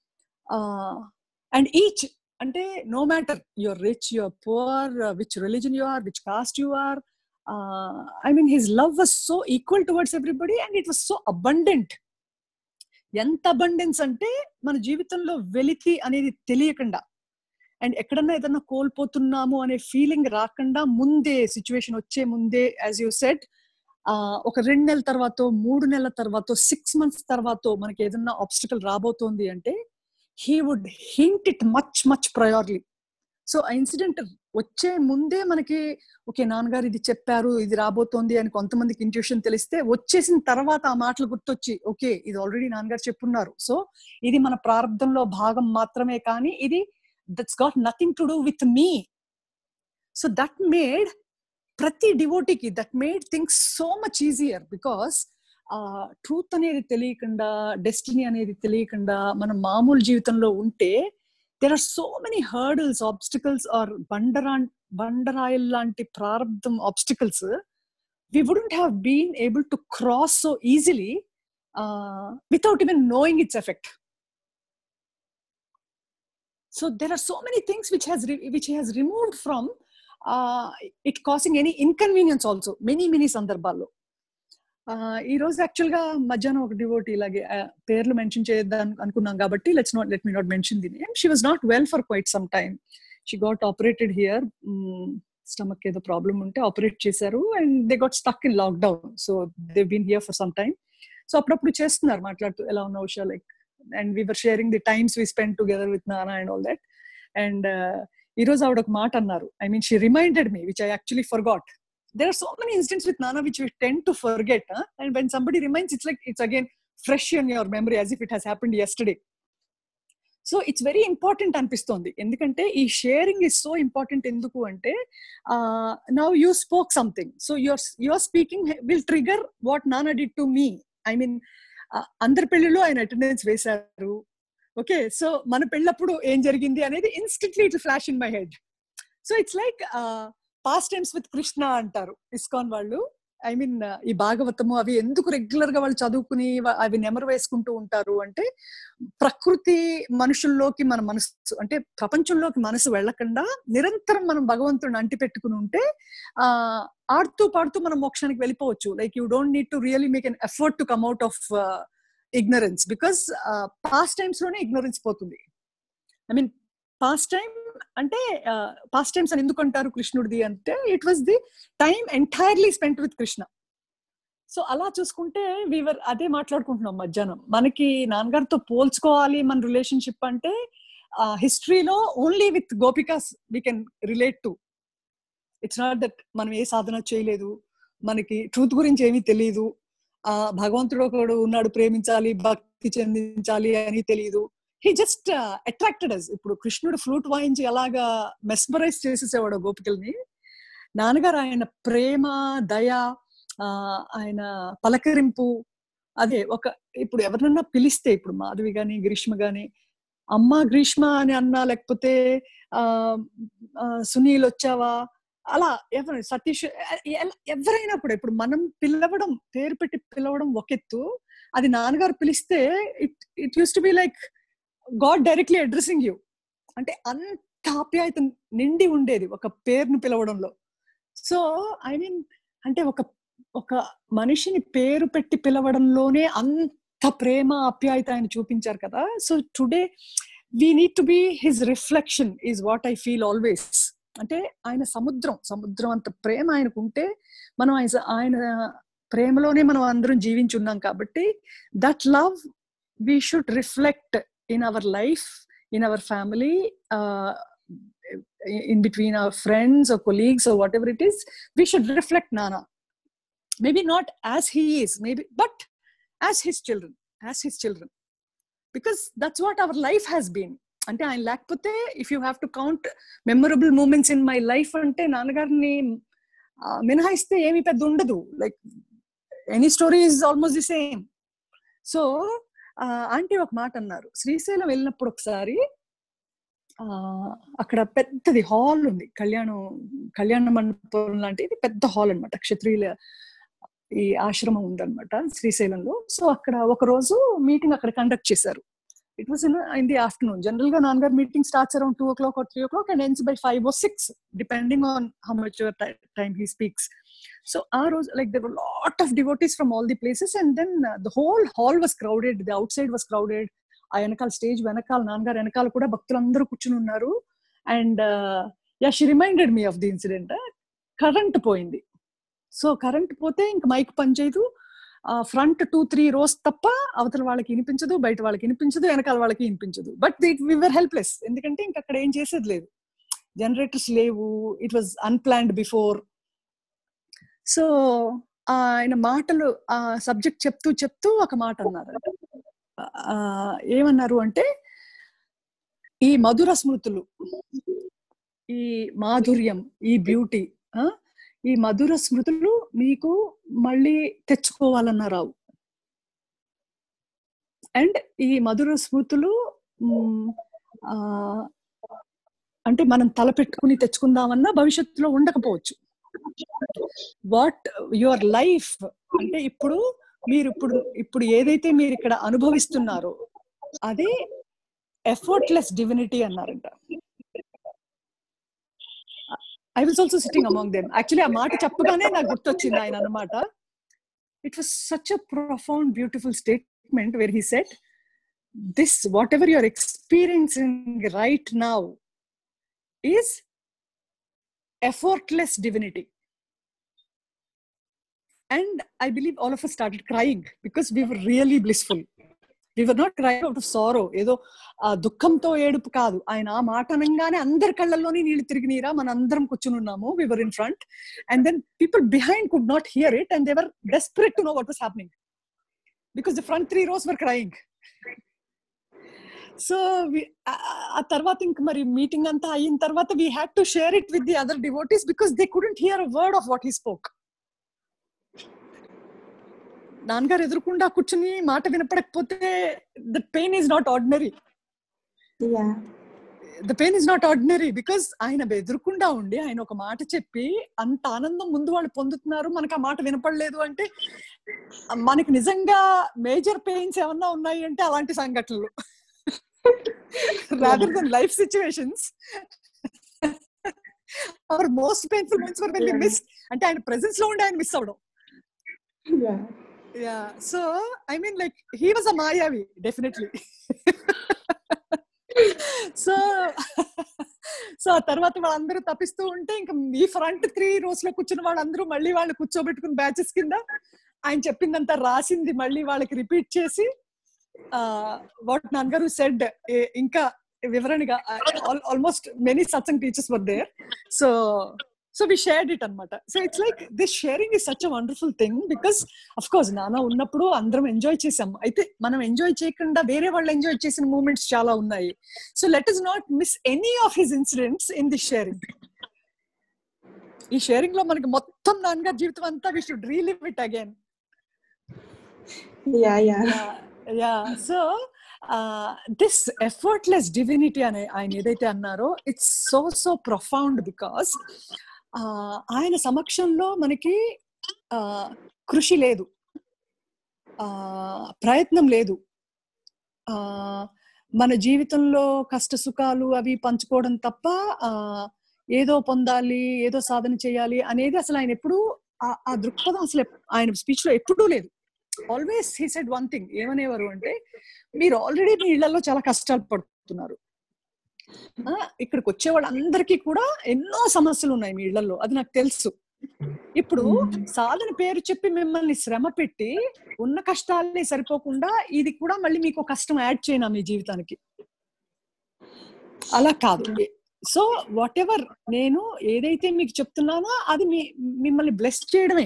and each అంటే no matter your rich your poor which religion you are which caste you are I mean his love was so equal towards everybody and it was so abundant ఎంత abundance అంటే మన జీవితంలో వెలితి అనేది తెలియకుండా and ఎక్కడన్నా ఏదన్నా కోల్పోతున్నాము అనే ఫీలింగ్ రాకుండా ముందే సిచ్యువేషన్ వచ్చే ముందే యాజ్ యూ సెట్ ఒక రెండు నెలల తర్వాత మూడు నెలల తర్వాత సిక్స్ మంత్స్ తర్వాత మనకి ఏదన్నా ఆబ్స్టికల్ రాబోతోంది అంటే he would hint it much much priorly so ఆ ఇన్సిడెంట్ వచ్చే ముందే మనకి ఓకే నాన్నగారు ఇది చెప్పారు ఇది రాబోతోంది అని కొంతమందికి ఇంట్యూషన్ తెలిస్తే వచ్చేసిన తర్వాత ఆ మాటలు గుర్తొచ్చి ఓకే ఇది ఆల్రెడీ నాన్నగారు చెప్పున్నారు సో ఇది మన ప్రారంభంలో భాగం మాత్రమే కానీ ఇది that's got nothing to do with me so that made ప్రతి డివోటీకి that made things so much easier because truth అనేది తెలియకుండా డెస్టినీ అనేది తెలియకుండా మనం మామూలు జీవితంలో ఉంటే there are so many hurdles obstacles are బండరా బండరాయిల్ లాంటి ప్రారంభం obstacles we wouldn't have been able to cross so easily without even knowing its effect so there are so many things which has re- which has removed from uh, it causing any inconvenience also many many సందర్భాల్లో ఈ రోజు actual గా మధ్యాహ్నం ఒక devout ఇలాగే ఆ, పేర్లు mention చేద్దాం అనుకున్నాం కాబట్టి let's not let me not mention the name she was not well for quite some time she got operated here stomach ఏదో ప్రాబ్లం ఉంటే ఆపరేట్ చేశారు and they got stuck in lockdown so they been here for some time so అప్పుడప్పుడు చేస్తున్నారు మాట్లాడుతూ ఎలా ఉన్నావు Usha like and we were sharing the times we spend together with నానా and all that and ఈ రోజు ఆవిడ ఒక మాట అన్నారు I mean she reminded me which I actually forgot there are so many instances with Nana which we tend to forget. Huh? And when somebody reminds, it's like it's again fresh in your memory as if it has happened yesterday. So it's very important అనిపిస్తోంది ఎందుకంటే ఈ sharing is so important ఎందుకు అంటే now you spoke something so your your speaking will trigger what నానా did to me I mean అందరి పెళ్లిలో ఆయన attendance వేశారు ఓకే సో మన పెళ్ళప్పుడు ఏం జరిగింది అనేది instantly it flash in my head so it's like pastimes with Krishna అంటారు ఇస్కాన్ వాళ్ళు ఐ మీన్ ఈ భాగవతము అవి ఎందుకు రెగ్యులర్ గా వాళ్ళు చదువుకుని వా- అవి నెమరు వేసుకుంటూ ఉంటారు అంటే ప్రకృతి మనుషుల్లోకి మన మనసు అంటే ప్రపంచంలోకి మనసు వెళ్ళకుండా నిరంతరం మనం భగవంతుడిని అంటి పెట్టుకుని ఉంటే ఆ ఆడుతూ పాడుతూ మనం మోక్షానికి వెళ్ళిపోవచ్చు like you don't need to really make an effort to come out of ignorance because pastimes లోనే ఇగ్నరెన్స్ పోతుంది ఐ మీన్ పాస్ట్ టైం అంటే పాస్ట్ టైమ్స్ అని ఎందుకు అంటారు కృష్ణుడిది అంటే it was the time entirely spent with Krishna so అలా చూసుకుంటే వీవర్ అదే మాట్లాడుకుంటున్నాం మధ్యాహ్నం మనకి నాన్నగారితో పోల్చుకోవాలి మన రిలేషన్షిప్ అంటే హిస్టరీలో ఓన్లీ విత్ గోపికాస్ we can relate to it's not that మనం ఏ సాధన చేయలేదు మనకి ట్రూత్ గురించి ఏమీ తెలియదు ఆ భగవంతుడు ఒకడు ఉన్నాడు ప్రేమించాలి భక్తి చెందించాలి అని తెలియదు హీ జస్ట్ అట్రాక్టెడ్ అస్ ఇప్పుడు కృష్ణుడు ఫ్లూట్ వాయించి ఎలాగా మెస్మరైజ్ చేసేసేవాడు గోపికల్ని నాన్నగారు ఆయన ప్రేమ దయ ఆ, ఆయన పలకరింపు అదే ఒక ఇప్పుడు ఎవరినన్నా పిలిస్తే ఇప్పుడు మాధవి గాని గ్రీష్మ గాని అమ్మ గ్రీష్మ అని అన్నా లేకపోతే ఆ ఆ, సునీల్ వచ్చావా అలా ఎవరు సతీష్ ఎ- ఎ- ఎవరైనా కూడా ఇప్పుడు మనం పిలవడం పేరు పెట్టి పిలవడం ఒక ఎత్తు అది నాన్నగారు పిలిస్తే it it used to be like God directly addressing you అంటే అంత ఆప్యాయత నిండి ఉండేది ఒక పేరును పిలవడంలో సో ఐ మీన్ అంటే ఒక ఒక మనిషిని పేరు పెట్టి పిలవడంలోనే అంత ప్రేమ ఆప్యాయత ఆయన చూపించారు కదా so today we need to be his reflection is what I feel always అంటే ఆయన సముద్రం సముద్రం అంత ప్రేమ ఆయనకు ఉంటే మనం ఆయన ఆయన ప్రేమలోనే మనం అందరం జీవించి ఉన్నాం కాబట్టి that love we should reflect in our life in our family uh, in between our friends or colleagues or whatever it is we should reflect nana maybe not as he is maybe but as his children as his children because that's what our life has been అంటే ఆయన లేకపోతే if you have to count memorable moments in my life అంటే నాన్నగారిని ఆ, మినహాయిస్తే ఏమి పెద్ద ఉండదు like any story is almost the same so aunty ఒక మాట అన్నారు శ్రీశైలం వెళ్ళినప్పుడు ఒకసారి ఆ అక్కడ పెద్దది హాల్ ఉంది కళ్యాణం కళ్యాణ మండపం లాంటిది పెద్ద హాల్ అన్నమాట క్షత్రియుల ఈ ఆశ్రమం ఉందన్నమాట శ్రీశైలంలో సో అక్కడ ఒక రోజు మీటింగ్ అక్కడ కండక్ట్ చేశారు it was in in the afternoon general గా నాన్నగారు meeting starts around two o'clock or three o'clock and ends by five o six depending on how much time he speaks so ఆ రోజు like there lot of devotees from all the places and then the whole hall was crowded the outside was crowded ఆ వెనకాల stage వెనకాల నాన్నగారు వెనకాల కూడా భక్తులందరూ కూర్చుని ఉన్నారు and yeah she reminded me of the incident current పోయింది సో కరెంట్ పోతే ఇంక మైక్ పనిచేయదు ఫ్రంట్ టూ త్రీ రోస్ తప్ప అవతల వాళ్ళకి వినిపించదు బయట వాళ్ళకి వినిపించదు వెనకాల వాళ్ళకి వినిపించదు బట్ వివర్ హెల్ప్లెస్ ఎందుకంటే ఇంక అక్కడ ఏం చేసేది లేదు జనరేటర్స్ లేవు it was unplanned before so ఆయన మాటలు ఆ సబ్జెక్ట్ చెప్తూ చెప్తూ ఒక మాట అన్నారంట ఆ, ఏమన్నారు అంటే ఈ మధుర స్మృతులు ఈ మాధుర్యం ఈ బ్యూటీ ఈ మధుర స్మృతులు మీకు మళ్ళీ తెచ్చుకోవాలన్న రావు అండ్ ఈ మధుర స్మృతులు మ్, ఆ, అంటే మనం తలపెట్టుకుని తెచ్చుకుందామన్నా భవిష్యత్తులో ఉండకపోవచ్చు వాట్ యువర్ లైఫ్ అంటే ఇప్పుడు మీరు ఇప్పుడు ఇప్పుడు ఏదైతే మీరు ఇక్కడ అనుభవిస్తున్నారో అదే ఎఫర్ట్లెస్ డివినిటీ అన్నారంట I wills also sitting among them actually ఆ మాట చెప్పగానే నాకు గుర్తొచ్చింది ఆయన అన్నమాట it was such a profound beautiful statement where he said this whatever your experiencing right now is effortless divinity. And I believe all of us started crying because we were really blissful. We were not crying out of sorrow. ఏదో ఆ దుఃఖంతో ఏడుపు కాదు ఆయన ఆ మాట అనగానే అందరి కళ్ళల్లోని నీళ్లు తిరిగినీరా మన అందరం కూర్చుని ఉన్నాము we were in front and then people behind could not hear it and they were desperate to know what was happening because the front three rows were crying so ఆ తర్వాత ఇంక మరి మీటింగ్ అంతా అయిన తర్వాత we had to share it with the other devotees because they couldn't hear a word of what he spoke నాన్నగారు ఎదురుకుండా కూర్చుని మాట వినపడకపోతే the pain is not ordinary Yeah. The pain is not ordinary because ఆయన ఎదురుకుండా ఉండి ఆయన ఒక మాట చెప్పి అంత ఆనందం ముందు వాళ్ళు పొందుతున్నారు మనకు ఆ మాట వినపడలేదు అంటే మనకి నిజంగా మేజర్ పెయిన్స్ ఏమన్నా ఉన్నాయి అంటే అలాంటి సంఘటనలు rather than life situations our most painful moments were when we miss అంటే ఆయన ప్రెసెన్స్ లో ఉండి ఆయన మిస్ అవడం Yeah. Yeah so I mean like he was a మాయావి డెఫినెట్లీ సో సో ఆ తర్వాత వాళ్ళందరూ తప్పిస్తూ ఉంటే ఇంకా మీ ఫ్రంట్ త్రీ రోస్ లో కూర్చున్న వాళ్ళందరూ మళ్ళీ వాళ్ళు కూర్చోబెట్టుకుని బ్యాచెస్ కింద ఆయన చెప్పిందంతా రాసింది మళ్ళీ వాళ్ళకి రిపీట్ చేసి వాట్ నాన్నగారు సెడ్ ఇంకా వివరణగా almost many satsang teachers were there so so we shared it అనమాట so it's like this sharing is such a wonderful thing because of course నాన్న ఉన్నప్పుడు అందరం ఎంజాయ్ చేసాం అయితే మనం ఎంజాయ్ చేయకుండా వేరే వాళ్ళు ఎంజాయ్ చేసిన మూమెంట్స్ చాలా ఉన్నాయి so let us not miss any of his incidents in this sharing ఈ షేరింగ్ లో మనకి మొత్తం నాన్నగారి జీవితం అంతా we should relive it again Yeah, yeah. Yeah so this effortless divinity అనే ఆయన ఏదైతే అన్నారో it's so so profound because ఆయన సమక్షంలో మనకి uh, కృషి లేదు uh, ప్రయత్నం లేదు uh, మన జీవితంలో కష్ట సుఖాలు అవి పంచుకోవడం తప్ప uh, ఏదో పొందాలి ఏదో సాధన చేయాలి అనేది అసలు ఆయన ఎప్పుడు ఆ దృక్పథం అసలు ఎప్- ఆయన స్పీచ్ లో ఎప్పుడూ లేదు always he said one thing ఏమనేవారు అంటే మీరు ఆల్రెడీ మీ ఇళ్లలో చాలా కష్టాలు పడుతున్నారు ఆ, ఇక్కడికి వచ్చే వాళ్ళందరికీ కూడా ఎన్నో సమస్యలు ఉన్నాయి మీ ఇళ్లలో అది నాకు తెలుసు ఇప్పుడు సాధన పేరు చెప్పి మిమ్మల్ని శ్రమ పెట్టి ఉన్న కష్టాలని సరిపోకుండా ఇది కూడా మళ్ళీ మీకు ఒక కష్టం యాడ్ చేయనా మీ జీవితానికి అలా కాదు సో వాట్ ఎవర్ నేను ఏదైతే మీకు చెప్తున్నానో అది మీ మిమ్మల్ని బ్లెస్ చేయడమే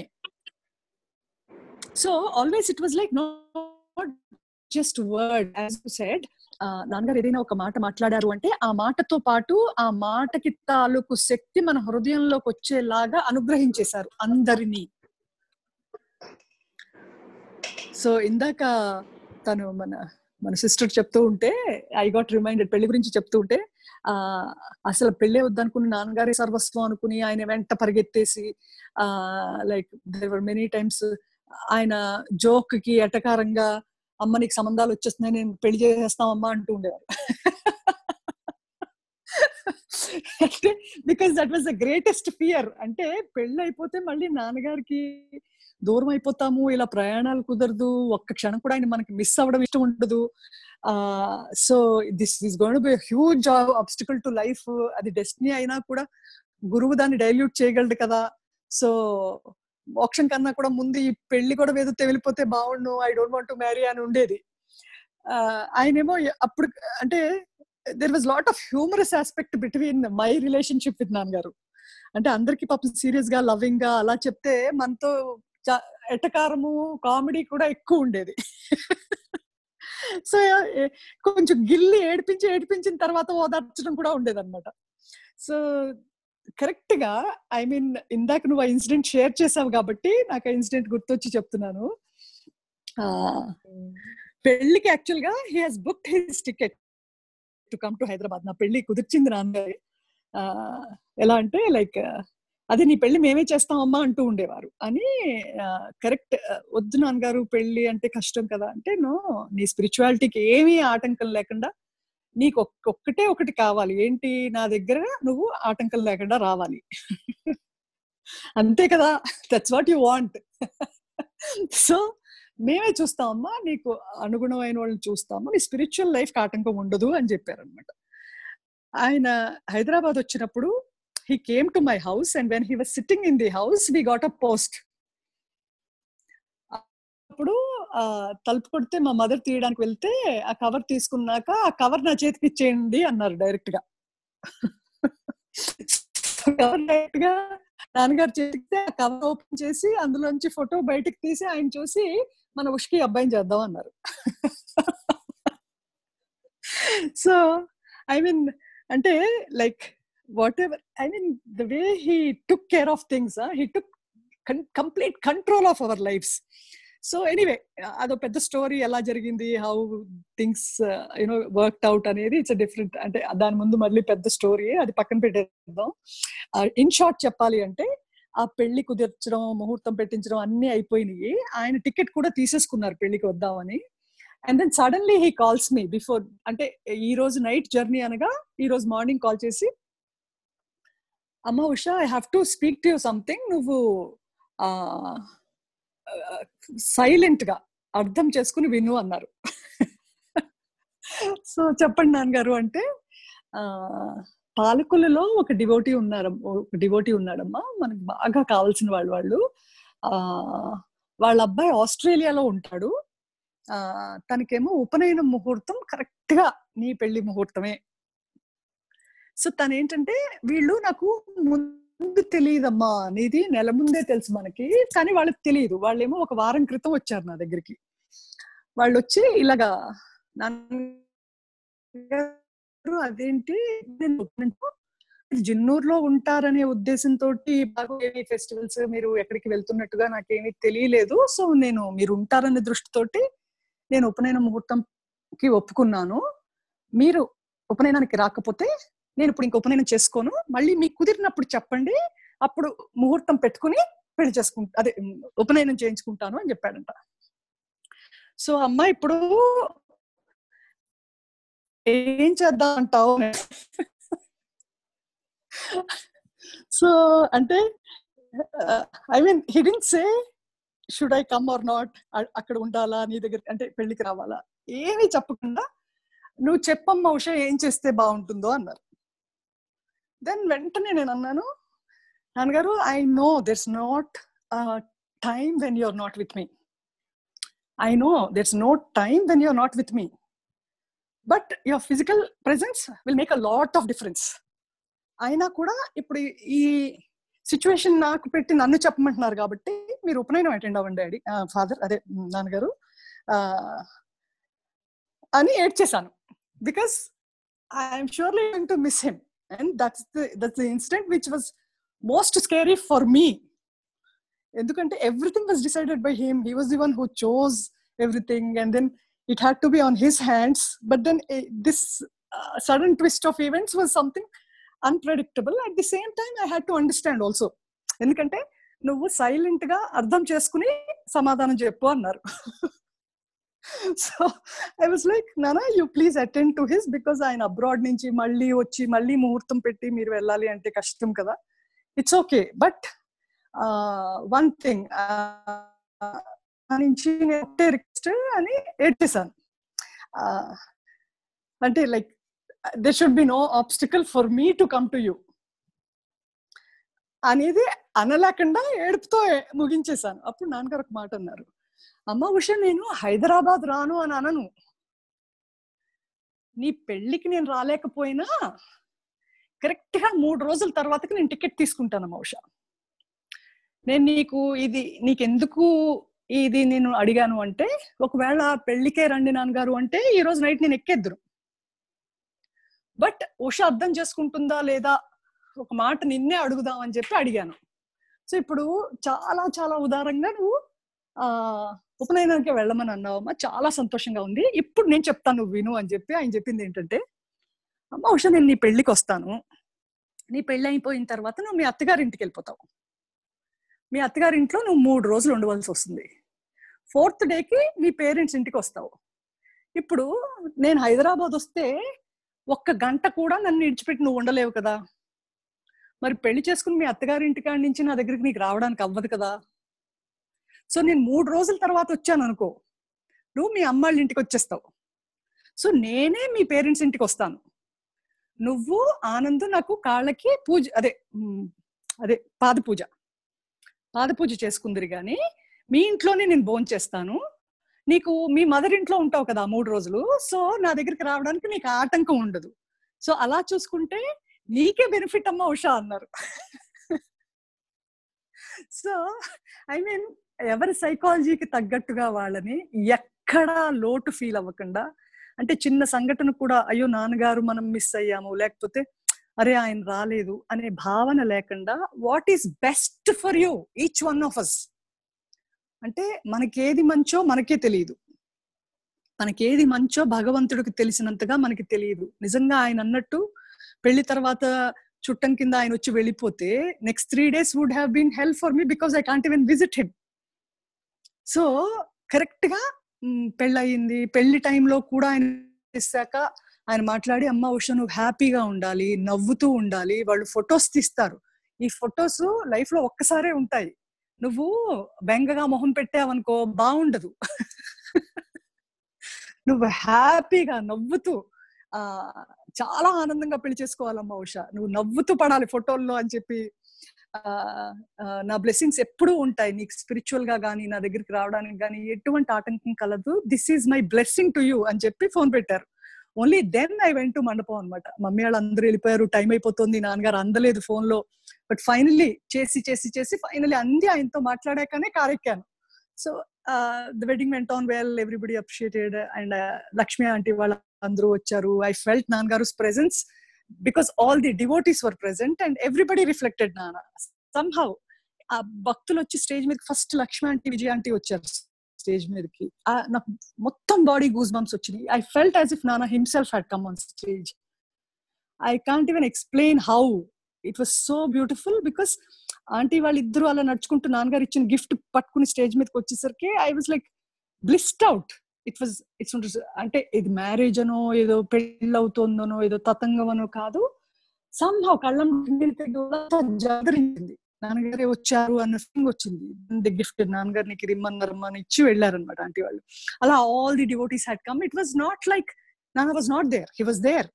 so always it was like not just word as you said నాన్నగారు ఏదైనా ఒక మాట మాట్లాడారు అంటే ఆ మాటతో పాటు ఆ మాటకి తాలూకు శక్తి మన హృదయంలోకి వచ్చేలాగా అనుగ్రహించేశారు అందరినీ సో ఇందాక తను మన మన సిస్టర్ చెప్తూ ఉంటే ఐ గాట్ రిమైండెడ్ పెళ్లి గురించి చెప్తూ ఉంటే ఆ అసలు పెళ్ళే వద్దనుకుని నాన్నగారే సర్వస్వం అనుకుని ఆయన వెంట పరిగెత్తేసి ఆ లైక్ దేవర్ మెనీ టైమ్స్ ఆయన జోక్ కి ఎటకారంగా అమ్మ నీకు సంబంధాలు వచ్చేస్తున్నాయి నేను పెళ్లి చేసేస్తామమ్మా అంటూ ఉండేవారు అంటే because that was the greatest fear అంటే పెళ్ళి అయిపోతే మళ్ళీ నాన్నగారికి దూరం అయిపోతాము ఇలా ప్రయాణాలు కుదరదు ఒక్క క్షణం కూడా ఆయన మనకి మిస్ అవ్వడం ఇష్టం ఉండదు ఆ so this is gone be huge obstacle to life అది డెస్టినీ అయినా కూడా గురువు దాన్ని డైల్యూట్ చేయగలడు కదా సో మోక్షం కన్నా కూడా ముందు ఈ పెళ్లి కూడా ఏదో తెలిపోతే బాగుండు I don't want to marry అని ఉండేది ఆ, ఆయనేమో ఎ- అప్పుడు అంటే there was lot of humorous aspect between my relationship with నాన్నగారు అంటే అందరికి పాపం సీరియస్ గా లవింగ్ గా అలా చెప్తే మనతో చ- ఎటకారము కామెడీ కూడా ఎక్కువ ఉండేది సో కొంచెం గిల్లి ఏడిపించి ఏడిపించిన తర్వాత ఓదార్చడం కూడా ఉండేది అనమాట సో కరెక్ట్ గా ఐ మీన్ ఇందాక నువ్వు ఆ ఇన్సిడెంట్ షేర్ చేసావు కాబట్టి నాకు ఆ ఇన్సిడెంట్ గుర్తొచ్చి చెప్తున్నాను ఆ, పెళ్లికి యాక్చువల్ గా he has book his ticket to come to Hyderabad నా పెళ్లి కుదిర్చింది నాన్నగారి ఆ, ఎలా అంటే లైక్ అదే నీ పెళ్లి మేమే చేస్తామమ్మా అంటూ ఉండేవారు అని కరెక్ట్ వద్దు నాన్నగారు పెళ్లి అంటే కష్టం కదా అంటే నో నీ స్పిరిచువాలిటీకి ఏమీ ఆటంకం లేకుండా నీకు ఒక్- ఒక్కటే ఒకటి కావాలి ఏంటి నా దగ్గర నువ్వు ఆటంకం లేకుండా రావాలి అంతే కదా that's what you want so మేమే చూస్తామమ్మా నీకు అనుగుణమైన వాళ్ళని చూస్తాము నీ స్పిరిచువల్ లైఫ్ ఆటంకం ఉండదు అని చెప్పారనమాట ఆయన హైదరాబాద్ వచ్చినప్పుడు he came to my house and when he was sitting in the house we got a post అప్పుడు ఆ, తలుపు కొడితే మా మదర్ తీయడానికి వెళ్తే ఆ కవర్ తీసుకున్నాక ఆ కవర్ నా చేతికి ఇచ్చేయండి అన్నారు డైరెక్ట్ గా కవర్ డైరెక్ట్ గా నాన్నగారు చేతికి ఆ కవర్ ఓపెన్ చేసి అందులోంచి ఫోటో బయటకు తీసి ఆయన చూసి మన ఉష్కి అబ్బాయిని చేద్దాం అన్నారు సో ఐ మీన్ అంటే like whatever I mean the way he took care of things he took complete control of our lives so anyway అదో పెద్ద స్టోరీ ఎలా జరిగింది how things you know work out అనేది ఇట్స్ డిఫరెంట్ అంటే దాని ముందు మళ్ళీ పెద్ద స్టోరీ అది పక్కన పెట్టేద్దాం ఇన్ షార్ట్ చెప్పాలి అంటే ఆ పెళ్లి కుదిర్చడం ముహూర్తం పెట్టించడం అన్ని అయిపోయినాయి ఆయన టికెట్ కూడా తీసేసుకున్నారు పెళ్లికి వద్దామని and then suddenly he calls me before అంటే ఈ రోజు నైట్ జర్నీ అనగా ఈ రోజు మార్నింగ్ కాల్ చేసి అమ్మ Usha I have to speak to you something నువ్వు సైలెంట్ గా అర్థం చేసుకుని విను అన్నారు సో చెప్పండి నాన్నగారు అంటే ఆ పాలకులలో ఒక డివోటీ ఉన్నారు ఒక డివోటీ ఉన్నాడమ్మా మనకు బాగా కావాల్సిన వాళ్ళు వాళ్ళు ఆ వాళ్ళ అబ్బాయి ఆస్ట్రేలియాలో ఉంటాడు ఆ తనకేమో ఉపనయన ముహూర్తం కరెక్ట్ గా నీ పెళ్లి ముహూర్తమే సో తను ఏంటంటే వీళ్ళు నాకు ముందు తెలియదమ్మా నీది నెల ముందే తెలుసు మనకి కానీ వాళ్ళకి తెలియదు వాళ్ళేమో ఒక వారం క్రితం వచ్చారు నా దగ్గరికి వాళ్ళు వచ్చి ఇలాగా నాన్నగారు అదేంటి నేను ఒప్పుకుంటూ మీరు జిన్నూరులో ఉంటారనే ఉద్దేశంతో బాగా ఫెస్టివల్స్ మీరు ఎక్కడికి వెళ్తున్నట్టుగా నాకేమీ తెలియలేదు సో నేను మీరు ఉంటారనే దృష్టితోటి నేను ఉపనయన ముహూర్తంకి ఒప్పుకున్నాను మీరు ఉపనయనానికి రాకపోతే నేను ఇప్పుడు ఇంక ఉపనయనం చేసుకోను మళ్ళీ మీకు కుదిరినప్పుడు చెప్పండి అప్పుడు ముహూర్తం పెట్టుకుని పెళ్లి చేసుకుంటా అదే ఉపనయనం చేయించుకుంటాను అని చెప్పాడంట సో అమ్మ ఇప్పుడు ఏం చేద్దాం అంటావు సో అంటే I mean hiding say should I come or not అక్కడ ఉండాలా నీ దగ్గర అంటే పెళ్లికి రావాలా ఏమీ చెప్పకుండా నువ్వు చెప్పమ్మా ఉష ఏం చేస్తే బాగుంటుందో అన్నారు దెన్ వెంటనే నేను అన్నాను నాన్నగారు I know there's not time when you're not with me I know there's no time when you're not with me but your physical presence will make a lot of difference అయినా కూడా ఇప్పుడు ఈ situation నాకు పెట్టి నన్ను చెప్పమంటున్నారు కాబట్టి మీరు ఉపనయనం అటెండ్ అవ్వండి డాడీ ఫాదర్ అదే నాన్నగారు అని ఏడ్చేశాను because I'm surely going to miss him and that's that's the incident which was most scary for me ఎందుకంటే everything was decided by him he was the one who chose everything and then it had to be on his hands but then uh, this uh, sudden twist of events was something unpredictable at the same time i had to understand also ఎందుకంటే నువ్వు silent గా అర్థం చేసుకుని సమాధానం చెప్పు అన్నారు so I was like Nana you please attend to his because ఆయన abroad నుంచి మళ్ళీ వచ్చి మళ్ళీ ముహూర్తం పెట్టి మీరు వెళ్ళాలి అంటే కష్టం కదా it's okay but one thing నుంచి నేను ఒకటే రిక్వెస్ట్ అని ఏడ్చేసాను అంటే like there should be no obstacle for me to come to you అనేది అనలేకుండా ఏడుపుతో ముగించేశాను అప్పుడు నాన్నగారు ఒక మాట అన్నారు అమ్మ ఉష నేను హైదరాబాద్ రాను అని అనను నీ పెళ్లికి నేను రాలేకపోయినా కరెక్ట్ గా మూడు రోజుల తర్వాతకి నేను టికెట్ తీసుకుంటాను ఉషా నేను నీకు ఇది నీకెందుకు ఇది నేను అడిగాను అంటే ఒకవేళ పెళ్లికే రండి నాన్నగారు అంటే ఈ రోజు నైట్ నేను ఎక్కేద్దురు బట్ ఉష అర్థం చేసుకుంటుందా లేదా ఒక మాట నిన్నే అడుగుదాం అని చెప్పి అడిగాను సో ఇప్పుడు చాలా చాలా ఉదారంగా నువ్వు ఆ ఉపనయనానికి వెళ్ళమని అన్నావమ్మా చాలా సంతోషంగా ఉంది ఇప్పుడు నేను చెప్తాను నువ్వు విను అని చెప్పి ఆయన చెప్పింది ఏంటంటే అమ్మ ఉష నేను నీ పెళ్లికి వస్తాను నీ పెళ్లి అయిపోయిన తర్వాత నువ్వు మీ అత్తగారి ఇంటికి వెళ్ళిపోతావు మీ అత్తగారి ఇంట్లో నువ్వు మూడు రోజులు ఉండవలసి వస్తుంది ఫోర్త్ డేకి మీ పేరెంట్స్ ఇంటికి వస్తావు ఇప్పుడు నేను హైదరాబాద్ వస్తే ఒక్క గంట కూడా నన్ను ఇడిచిపెట్టి నువ్వు ఉండలేవు కదా మరి పెళ్లి చేసుకుని మీ అత్తగారి ఇంటికాడి నుంచి నా దగ్గరికి నీకు రావడానికి అవ్వదు కదా సో నేను మూడు రోజుల తర్వాత వచ్చాను అనుకో నువ్వు మీ అమ్మాళ్ళ ఇంటికి వచ్చేస్తావు సో నేనే మీ పేరెంట్స్ ఇంటికి వస్తాను నువ్వు ఆనంద్ నాకు కాళ్ళకి పూజ అదే ఉమ్, అదే పాద పూజ పాద పూజ చేసుకుందిరి కానీ మీ ఇంట్లోనే నేను భోజనం చేస్తాను నీకు మీ మదర్ ఇంట్లో ఉంటావు కదా ఆ మూడు రోజులు సో నా దగ్గరికి రావడానికి నీకు ఆటంకం ఉండదు సో అలా చూసుకుంటే నీకే బెనిఫిట్ అమ్మా ఉషా అన్నారు సో ఐ మీన్ ఎవరి సైకాలజీకి తగ్గట్టుగా వాళ్ళని ఎక్కడా లోటు ఫీల్ అవ్వకుండా అంటే చిన్న సంఘటన కూడా అయ్యో నాన్నగారు మనం మిస్ అయ్యాము లేకపోతే అరే ఆయన రాలేదు అనే భావన లేకుండా what is best for you each one of us అంటే మనకేది మంచో మనకే తెలియదు మనకేది మంచో భగవంతుడికి తెలిసినంతగా మనకి తెలియదు నిజంగా ఆయన అన్నట్టు పెళ్లి తర్వాత చుట్టం కింద ఆయన వచ్చి వెళ్ళిపోతే next three days would have been help for me because I can't even visit him so correct గా మ్, పెళ్ళయింది పెళ్లి టైంలో కూడా ఆయన చేశాక ఆయన మాట్లాడి అమ్మ ఉష నువ్వు హ్యాపీగా ఉండాలి నవ్వుతూ ఉండాలి వాళ్ళు ఫొటోస్ తీస్తారు ఈ ఫొటోస్ లైఫ్ లో ఒక్కసారే ఉంటాయి నువ్వు బెంగగా మొహం పెట్టావనుకో బాగుండదు నువ్వు హ్యాపీగా నవ్వుతూ ఆ చాలా ఆనందంగా పెళ్లి చేసుకోవాలమ్మా ఉష నువ్వు నవ్వుతూ పడాలి ఫోటోల్లో అని చెప్పి ఆ, ఆ, నా బ్లెస్సింగ్స్ ఎప్పుడూ ఉంటాయి నీకు స్పిరిచువల్ గా కానీ నా దగ్గరికి రావడానికి కానీ ఎటువంటి ఆటంకం కలదు this is my blessing to you అని చెప్పి ఫోన్ పెట్టారు only then I went to మండపం అనమాట మమ్మీ వాళ్ళు అందరూ వెళ్ళిపోయారు టైం అయిపోతుంది నాన్నగారు అందలేదు ఫోన్ లో బట్ ఫైనల్లీ చేసి చేసి చేసి ఫైనల్లీ అంది ఆయనతో మాట్లాడాకనే కారెక్కాను so the wedding went on well everybody appreciated and Lakshmi aunty వాళ్ళ అందరూ వచ్చారు ఐ ఫెల్ట్ నాన్నగారు presence because all the devotees were present and everybody reflected nanna somehow ఆ భక్తులు వచ్చి స్టేజ్ మీద first Lakshmi aunty Vijaya aunty వచ్చారు స్టేజ్ మీదకి ఆ, నాకు మొత్తం బాడీ గూస్ బంప్స్ వచ్చినాయి I felt as if Nana himself had come on stage I can't even explain how it was so beautiful because aunty వాళ్ళిద్దరూ అలా నడుచుకుంటూ నాన్నగారు ఇచ్చిన గిఫ్ట్ పట్టుకుని స్టేజ్ మీదకి వచ్చేసరికి I was like blissed out it was it's అంటే ఇది మ్యారేజ్ అనో ఏదో పెళ్ళి అవుతుందనో ఏదో తతంగమనో కాదు సంహౌ కళ్ళం జగరించింది నాన్నగారే వచ్చారు అన్న ఫీలింగ్ వచ్చింది ది గిఫ్ట్ నాన్నగారు నీకు రిమ్మన్నారు అని ఇచ్చి వెళ్ళారనమాట ఆంటీ వాళ్ళు అలా all the devotees had come it was not like nanna was not there he was there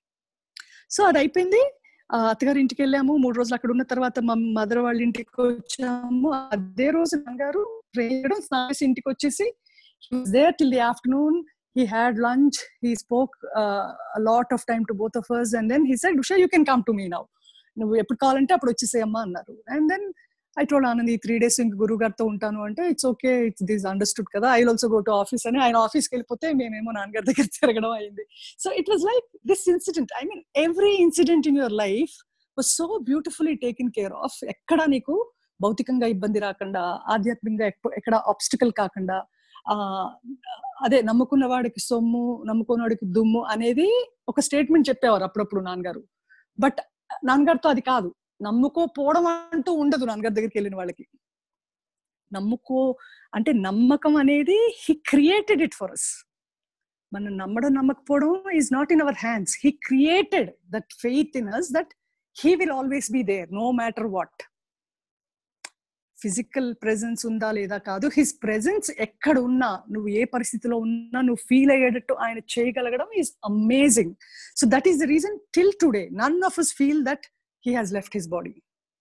so అది అయిపోయింది ఆ, అత్తగారి ఇంటికి వెళ్ళాము మూడు రోజులు అక్కడ ఉన్న తర్వాత మా మదర్ వాళ్ళ ఇంటికి వచ్చాము అదే రోజు నాన్నగారు రేయడం స్నానం ఇంటికి వచ్చేసి there till the afternoon he had lunch he spoke uh, a lot of time to both of us and then he said usha you can come to me now నువ్వు ఎప్పుడు కావాలంటే అప్పుడు వచ్చేసేయమ్మా అన్నారు and then I told Anand ఈ three days ఇంక గురువు గారితో ఉంటాను అంటే it's okay it's this understood కదా I also go to office అని ఆయన ఆఫీస్కి వెళ్ళిపోతే మేమేమో నాన్నగారి దగ్గర తిరగడం అయింది so it was like this incident I mean every incident in your life was so beautifully taken care of ఎక్కడ నీకు భౌతికంగా ఇబ్బంది రాకుండా ఆధ్యాత్మికంగా ఎక్క- ఎక్కడ ఆబ్స్టికల్ కాకుండా ఆ అదే నమ్ముకున్న వాడికి సొమ్ము నమ్ముకున్న వాడికి దుమ్ము అనేది ఒక స్టేట్మెంట్ చెప్పేవారు అప్పుడప్పుడు నాన్నగారు బట్ నాన్నగారితో అది కాదు నమ్ముకోపోవడం అంటూ ఉండదు నాన్నగారి దగ్గరికి వెళ్ళిన వాళ్ళకి నమ్ముకో అంటే నమ్మకం అనేది he created it for us మనం నమ్మడం నమ్మకపోవడం is not in our hands he created that faith in us that he will always be there no matter what physical presence ఉందా లేదా కాదు హిస్ ప్రెజెన్స్ ఎక్కడ ఉన్నా నువ్వు ఏ పరిస్థితిలో ఉన్నా నువ్వు ఫీల్ అయ్యేటట్టు ఆయన చేయగలగడం is amazing so that is the reason till today none of us feel that he has left his body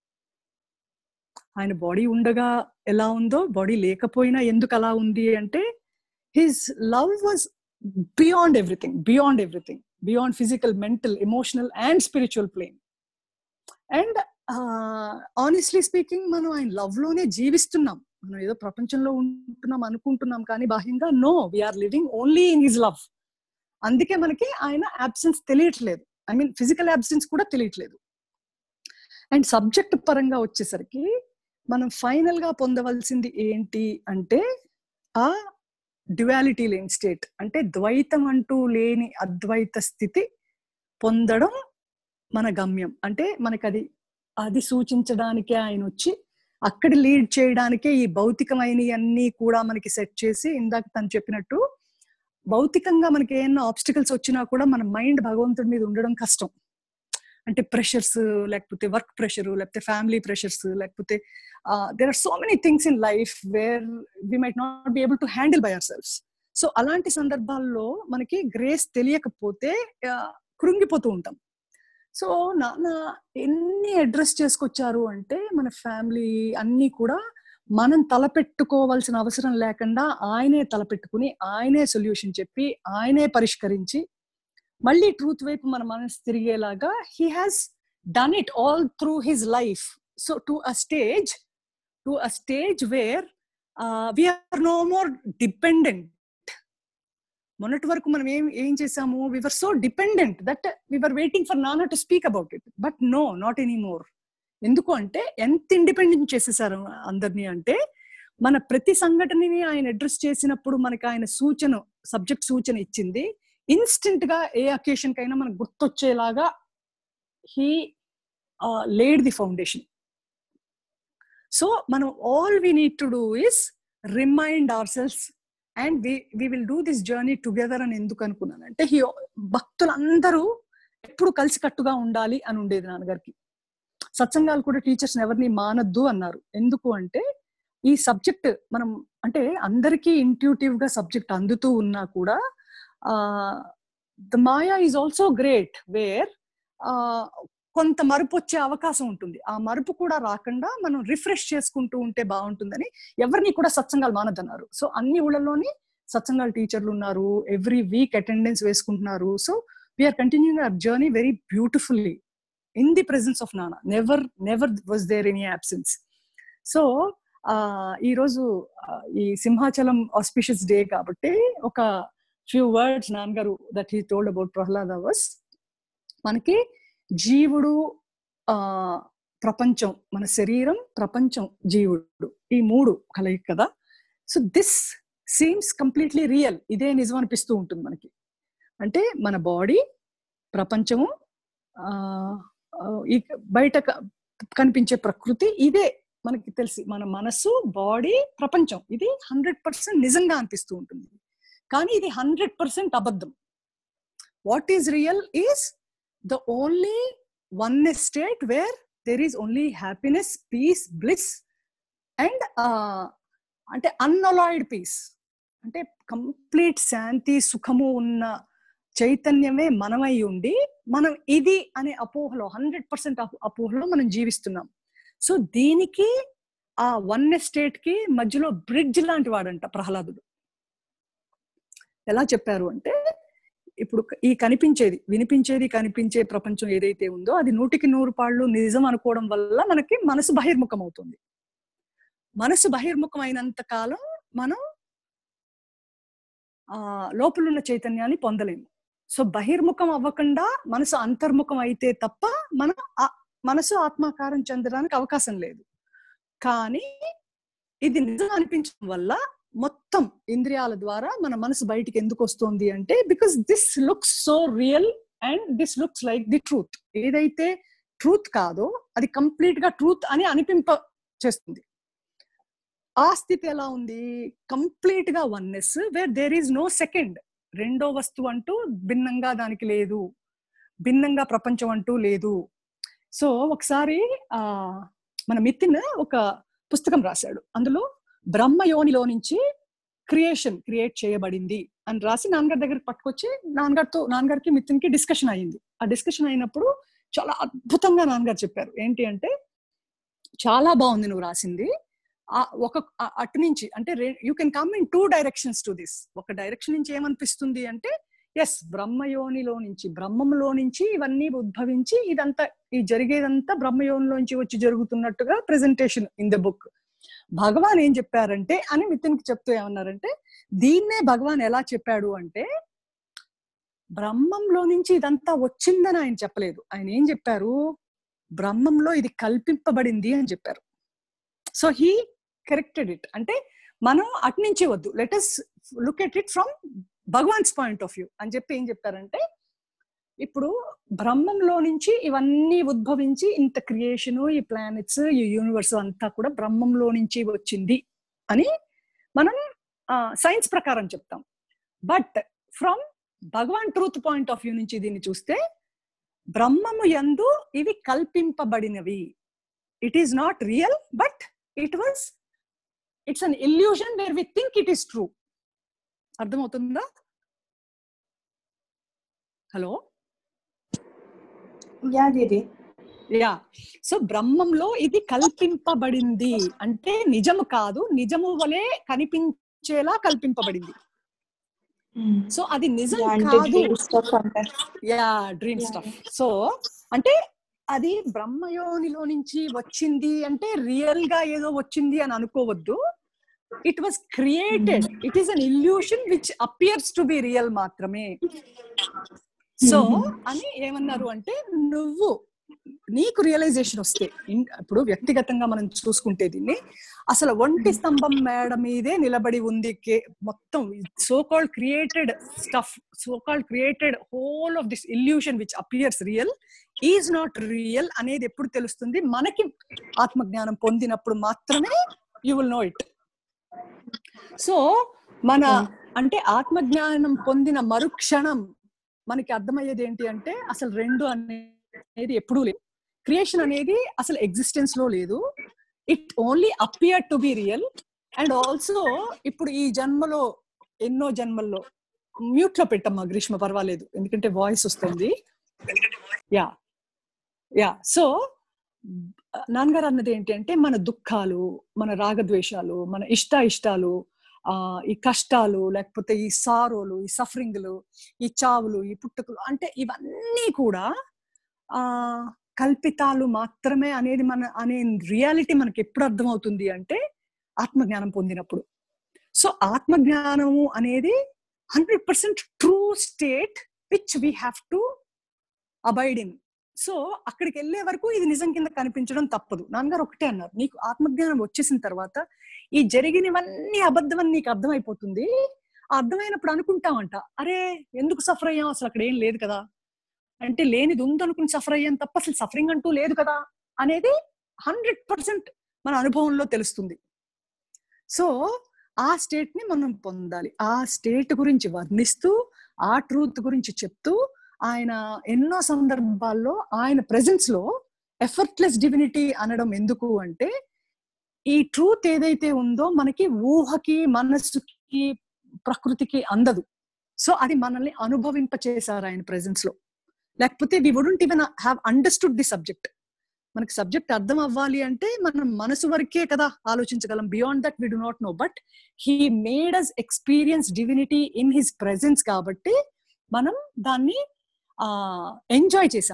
ఆయన బాడీ ఉండగా ఎలా ఉందో బాడీ లేకపోయినా ఎందుకు అలా ఉంది అంటే his love was beyond everything beyond everything beyond physical mental emotional and spiritual plane and honestly speaking మనం ఆయన లవ్ లోనే జీవిస్తున్నాం మనం ఏదో ప్రపంచంలో ఉంటున్నాం అనుకుంటున్నాం కానీ బాహ్యంగా no we're living only in his love అందుకే మనకి ఆయన అబ్సెన్స్ తెలియట్లేదు ఐ మీన్ ఫిజికల్ అబ్సెన్స్ కూడా తెలియట్లేదు అండ్ సబ్జెక్ట్ పరంగా వచ్చేసరికి మనం ఫైనల్ గా పొందవలసింది ఏంటి అంటే ఆ డ్యువాలిటీ లేని స్టేట్ అంటే ద్వైతం అంటూ లేని అద్వైత స్థితి పొందడం మన గమ్యం అంటే మనకి అది అది సూచించడానికే ఆయన వచ్చి అక్కడ లీడ్ చేయడానికే ఈ భౌతికమైన అన్ని కూడా మనకి సెట్ చేసి ఇందాక తను చెప్పినట్టు భౌతికంగా మనకి ఏమన్నా ఆబ్స్టికల్స్ వచ్చినా కూడా మన మైండ్ భగవంతుడి మీద ఉండడం కష్టం అంటే ప్రెషర్స్ లేకపోతే వర్క్ ప్రెషర్ లేకపోతే ఫ్యామిలీ ప్రెషర్స్ లేకపోతే there are so many things in life where we might not be able to handle by our selves so అలాంటి సందర్భాల్లో మనకి గ్రేస్ తెలియకపోతే కృంగిపోతూ ఉంటాం సో నాన్న ఎన్ని అడ్రస్ చేసుకొచ్చారు అంటే మన ఫ్యామిలీ అన్ని కూడా మనం తలపెట్టుకోవాల్సిన అవసరం లేకుండా ఆయనే తలపెట్టుకుని ఆయనే సొల్యూషన్ చెప్పి ఆయనే పరిష్కరించి మళ్ళీ ట్రూత్ వైపు మన మనసు తిరిగేలాగా he has done it all through his life so to a stage to a stage where we're no more dependent మొన్నటి వరకు మనం ఏం ఏం చేసాము we were so dependent that we were waiting for Nana to speak about it but no not any more ఎందుకు అంటే ఎంత independent చేసేసారు అందరినీ అంటే మన ప్రతి సంఘటనని ఆయన అడ్రస్ చేసినప్పుడు మనకి ఆయన సూచన సబ్జెక్ట్ సూచన ఇచ్చింది ఇన్స్టెంట్ గా ఏ అకేషన్ కైనా మనకు గుర్తొచ్చేలాగా he laid the foundation so మనం all we need to do is remind our selves and we we will do this journey together అని ఎందుకు అనుకున్నాను అంటే హీ భక్తులందరూ ఎప్పుడు కలిసికట్టుగా ఉండాలి అని ఉండేది నాన్నగారికి సత్సంగాలు కూడా టీచర్స్ ఎవరిని మానద్దు అన్నారు ఎందుకు అంటే ఈ సబ్జెక్ట్ మనం అంటే అందరికీ ఇంట్యూటివ్ గా సబ్జెక్ట్ అందుతూ ఉన్నా కూడా the maya is also great where కొంత మరుపు వచ్చే అవకాశం ఉంటుంది ఆ మరుపు కూడా రాకుండా మనం రిఫ్రెష్ చేసుకుంటూ ఉంటే బాగుంటుందని ఎవరిని కూడా సత్సంగాలు మానద్దన్నారు సో అన్ని ఊళ్ళలోని సత్సంగాలు టీచర్లు ఉన్నారు ఎవ్రీ వీక్ అటెండెన్స్ వేసుకుంటున్నారు so we're continuing our journey very beautifully in the presence of Nana never never was there any absence so ఈ రోజు ఈ సింహాచలం ఆస్పిషియస్ డే కాబట్టి ఒక ఫ్యూ వర్డ్స్ నాన్నగారు that he told about Prahlad hours మనకి జీవుడు ఆ ప్రపంచం మన శరీరం ప్రపంచం జీవుడు ఈ మూడు కలయిక కదా so this seems completely real ఇదే నిజం అనిపిస్తూ ఉంటుంది మనకి అంటే మన బాడీ ప్రపంచము ఈ బయట కనిపించే ప్రకృతి ఇదే మనకి తెలిసి మన మనసు బాడీ ప్రపంచం ఇది హండ్రెడ్ పర్సెంట్ నిజంగా అనిపిస్తూ ఉంటుంది కానీ ఇది హండ్రెడ్ పర్సెంట్ అబద్ధం what is real is the only one state where there is only happiness peace bliss and అంటే అన్అలాయిడ్ పీస్ అంటే కంప్లీట్ శాంతి సుఖము ఉన్న చైతన్యమే మనమై ఉండి మనం ఇది అనే అపోహలో హండ్రెడ్ పర్సెంట్ అపోహలో మనం జీవిస్తున్నాం సో దీనికి ఆ వన్ స్టేట్ కి మధ్యలో బ్రిడ్జ్ లాంటి వాడంట ప్రహ్లాదుడు ఎలా చెప్పారు అంటే ఇప్పుడు ఈ కనిపించేది వినిపించేది కనిపించే ప్రపంచం ఏదైతే ఉందో అది నూటికి నూరు పాళ్ళు నిజం అనుకోవడం వల్ల మనకి మనసు బహిర్ముఖం అవుతుంది మనసు బహిర్ముఖం అయినంత కాలం మనం ఆ లోపలున్న చైతన్యాన్ని పొందలేము సో బహిర్ముఖం అవ్వకుండా మనసు అంతర్ముఖం అయితే తప్ప మనం మనసు ఆత్మాకారం చెందడానికి అవకాశం లేదు కానీ ఇది నిజం అనిపించడం వల్ల మొత్తం ఇంద్రియాల ద్వారా మన మనసు బయటికి ఎందుకు వస్తుంది అంటే because this looks so real and this looks like the truth ఏదైతే ట్రూత్ కాదో అది కంప్లీట్ గా ట్రూత్ అని అనిపింప చేస్తుంది ఆ స్థితి ఎలా ఉంది కంప్లీట్ గా oneness where there is no second రెండో వస్తువు అంటూ భిన్నంగా దానికి లేదు భిన్నంగా ప్రపంచం అంటూ లేదు సో ఒకసారి ఆ మన మితిన్ ఒక పుస్తకం రాశాడు అందులో బ్రహ్మయోనిలో నుంచి క్రియేషన్ క్రియేట్ చేయబడింది అని రాసి నాన్నగారి దగ్గరికి పట్టుకొచ్చి నాన్నగారితో నాన్నగారికి మితిన్కి డిస్కషన్ అయ్యింది ఆ డిస్కషన్ అయినప్పుడు చాలా అద్భుతంగా నాన్నగారు చెప్పారు ఏంటి అంటే చాలా బాగుంది నువ్వు రాసింది ఒక అటు నుంచి అంటే you can come in two directions to this ఒక డైరెక్షన్ నుంచి ఏమనిపిస్తుంది అంటే ఎస్ బ్రహ్మయోనిలో నుంచి బ్రహ్మంలో నుంచి ఇవన్నీ ఉద్భవించి ఇదంతా ఈ జరిగేదంతా బ్రహ్మయోనిలోంచి వచ్చి జరుగుతున్నట్టుగా presentation in the book Bhagavan ఏం చెప్పారంటే అని మిథున్ కి చెప్తూ ఏమన్నారంటే దీన్నే భగవాన్ ఎలా చెప్పాడు అంటే బ్రహ్మంలో నుంచి ఇదంతా వచ్చిందని ఆయన చెప్పలేదు ఆయన ఏం చెప్పారు బ్రహ్మంలో ఇది కల్పింపబడింది అని చెప్పారు సో హీ కరెక్టెడ్ ఇట్ అంటే మనం అట్నుంచి వద్దు let us look at it from Bhagavan's point of view అని చెప్పి ఏం చెప్పారంటే ఇప్పుడు బ్రహ్మంలో నుంచి ఇవన్నీ ఉద్భవించి ఇంత క్రియేషన్ ఈ ప్లానెట్స్ ఈ యూనివర్స్ అంతా కూడా బ్రహ్మంలో నుంచి వచ్చింది అని మనం సైన్స్ ప్రకారం చెప్తాం but from Bhagavan truth point of view నుంచి దీన్ని చూస్తే బ్రహ్మము యందు ఇవి కల్పింపబడినవి it is not real but it was it's an illusion where we think it is true అర్థమవుతుందా hello ya didi ya so బ్రహ్మంలో ఇది కల్పింపబడింది అంటే నిజము కాదు నిజము వలె కనిపించేలా కల్పింపబడింది సో అది నిజం అంటే కాదు డ్రీమ్ స్టఫ్ అంటారు యా డ్రీమ్ స్టఫ్ సో అంటే అది బ్రహ్మయోనిలో నుంచి వచ్చింది అంటే రియల్ గా ఏదో వచ్చింది అని అనుకోవద్దు it was created it is an illusion which appears to be real మాత్రమే సో అని ఏమన్నారు అంటే నువ్వు నీకు రియలైజేషన్ వస్తే ఇన్- ఇప్పుడు వ్యక్తిగతంగా మనం చూసుకుంటే దీన్ని అసలు ఒంటి స్తంభం మేడ మీదే నిలబడి ఉంది కే- మొత్తం so called created stuff so called created whole of this illusion which appears real is not real అనేది ఎప్పుడు తెలుస్తుంది మనకి ఆత్మజ్ఞానం పొందినప్పుడు మాత్రమే you will know it so మన అంటే ఆత్మజ్ఞానం పొందిన మరుక్షణం మనకి అర్థమయ్యేది ఏంటి అంటే అసలు రెండు అనేది ఎప్పుడూ లేదు క్రియేషన్ అనేది అసలు ఎగ్జిస్టెన్స్ లో లేదు it only appear to be real and also ఇప్పుడు ఈ జన్మలో ఎన్నో జన్మల్లో మ్యూట్ లో పెట్టమ్మా గ్రీష్మ పర్వాలేదు ఎందుకంటే వాయిస్ వస్తుంది యా యా సో నాన్నగారు అన్నది ఏంటి అంటే మన దుఃఖాలు మన రాగద్వేషాలు మన ఇష్ట ఇష్టాలు ఆ ఈ కష్టాలు లేకపోతే ఈ సారోలు ఈ సఫరింగ్లు ఈ చావులు ఈ పుట్టుకలు అంటే ఇవన్నీ కూడా ఆ కల్పితాలు మాత్రమే అనేది మన అనే రియాలిటీ మనకి ఎప్పుడు అర్థమవుతుంది అంటే ఆత్మజ్ఞానం పొందినప్పుడు సో ఆత్మజ్ఞానము అనేది hundred percent true state which we have to abide in so అక్కడికి వెళ్ళే వరకు ఇది నిజం కింద కనిపించడం తప్పదు నాన్నగారు ఒకటే అన్నారు నీకు ఆత్మజ్ఞానం వచ్చేసిన తర్వాత ఈ జరిగినవన్నీ అబద్ధం అని నీకు అర్థమైపోతుంది ఆ అర్థమైనప్పుడు అనుకుంటామంట అరే ఎందుకు సఫర్ అయ్యాం అసలు అక్కడ ఏం లేదు కదా అంటే లేనిది ఉందనుకుని సఫర్ అయ్యాం తప్ప అసలు సఫరింగ్ అంటూ లేదు కదా అనేది హండ్రెడ్ పర్సెంట్ మన అనుభవంలో తెలుస్తుంది సో ఆ స్టేట్ ని మనం పొందాలి ఆ స్టేట్ గురించి వర్ణిస్తూ ఆ ట్రూత్ గురించి చెప్తూ ఆయన ఎన్నో సందర్భాల్లో ఆయన ప్రెజెన్స్ లో ఎఫర్ట్లెస్ డివినిటీ అనడం ఎందుకు అంటే ఈ ట్రూత్ ఏదైతే ఉందో మనకి ఊహకి మనస్సుకి ప్రకృతికి అందదు సో అది మనల్ని అనుభవింప చేశారు ఆయన ప్రెజెన్స్ లో లేకపోతే we wouldn't even have understood the subject మనకి సబ్జెక్ట్ అర్థం అవ్వాలి అంటే మనం మనసు వరకే కదా ఆలోచించగలం beyond that we do not know but he made us experience divinity in his presence కాబట్టి మనం దాన్ని ఎంజాయ్ చేసాం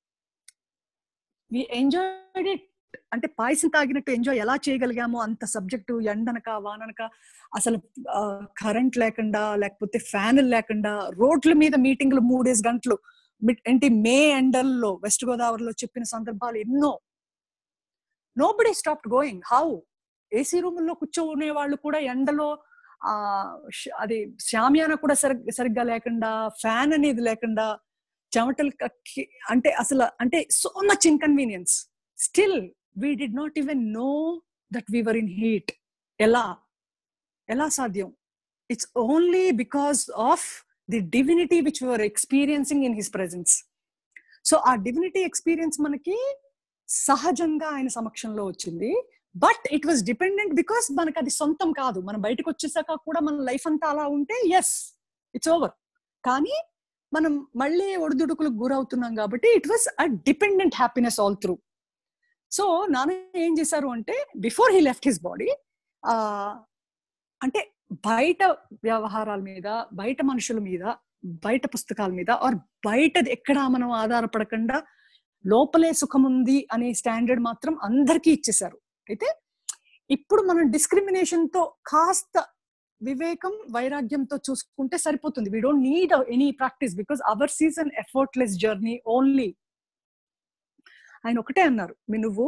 వి ఎంజాయ్డ్ ఇట్ అంటే పాయసం తాగినట్టు ఎంజాయ్ ఎలా చేయగలిగామో అంత సబ్జెక్టు ఎండనక వాననక అసలు కరెంట్ లేకుండా లేకపోతే ఫ్యాన్ లేకుండా రోడ్ల మీద మీటింగ్లు మూడేసి గంటలు మిడ్- ఏంటి మే ఎండల్లో వెస్ట్ గోదావరిలో చెప్పిన సందర్భాలు ఎన్నో nobody stop going how AC రూముల్లో కూర్చోనే వాళ్ళు కూడా ఎండలో ఆ ష్- అది శామ్యాన కూడా సరి సరిగ్గా లేకుండా ఫ్యాన్ అనేది లేకుండా చెమటలు కక్కి అంటే అసలు అంటే so much inconvenience still we did not even know that we were in heat ఎలా ఎలా సాధ్యం it's only because of the divinity which you're experiencing in his presence so ah divinity experience మనకి సహజంగా ఆయన సమక్షంలో వచ్చింది but it was dependent because మనకు అది సొంతం కాదు మనం బయటకు వచ్చేసాక కూడా మన లైఫ్ అంతా అలా ఉంటే ఎస్ ఇట్స్ ఓవర్ కానీ మనం మళ్ళీ ఒడిదుడుకులకు గురవుతున్నాం కాబట్టి it was a dependent happiness all through so Nana ఏం చేశారు అంటే before he left his body ఆ అంటే బయట వ్యవహారాల మీద బయట మనుషుల మీద బయట పుస్తకాల మీద ఆర్ బయటది ఎక్కడ మనం ఆధారపడకుండా లోపలే సుఖం ఉంది అనే స్టాండర్డ్ మాత్రం అందరికీ ఇచ్చేశారు అయితే ఇప్పుడు మనం డిస్క్రిమినేషన్ తో కాస్త వివేకం వైరాగ్యంతో చూసుకుంటే సరిపోతుంది we don't need any practice because our season effortless journey only ఆయన ఒకటే అన్నారు మీ నువ్వు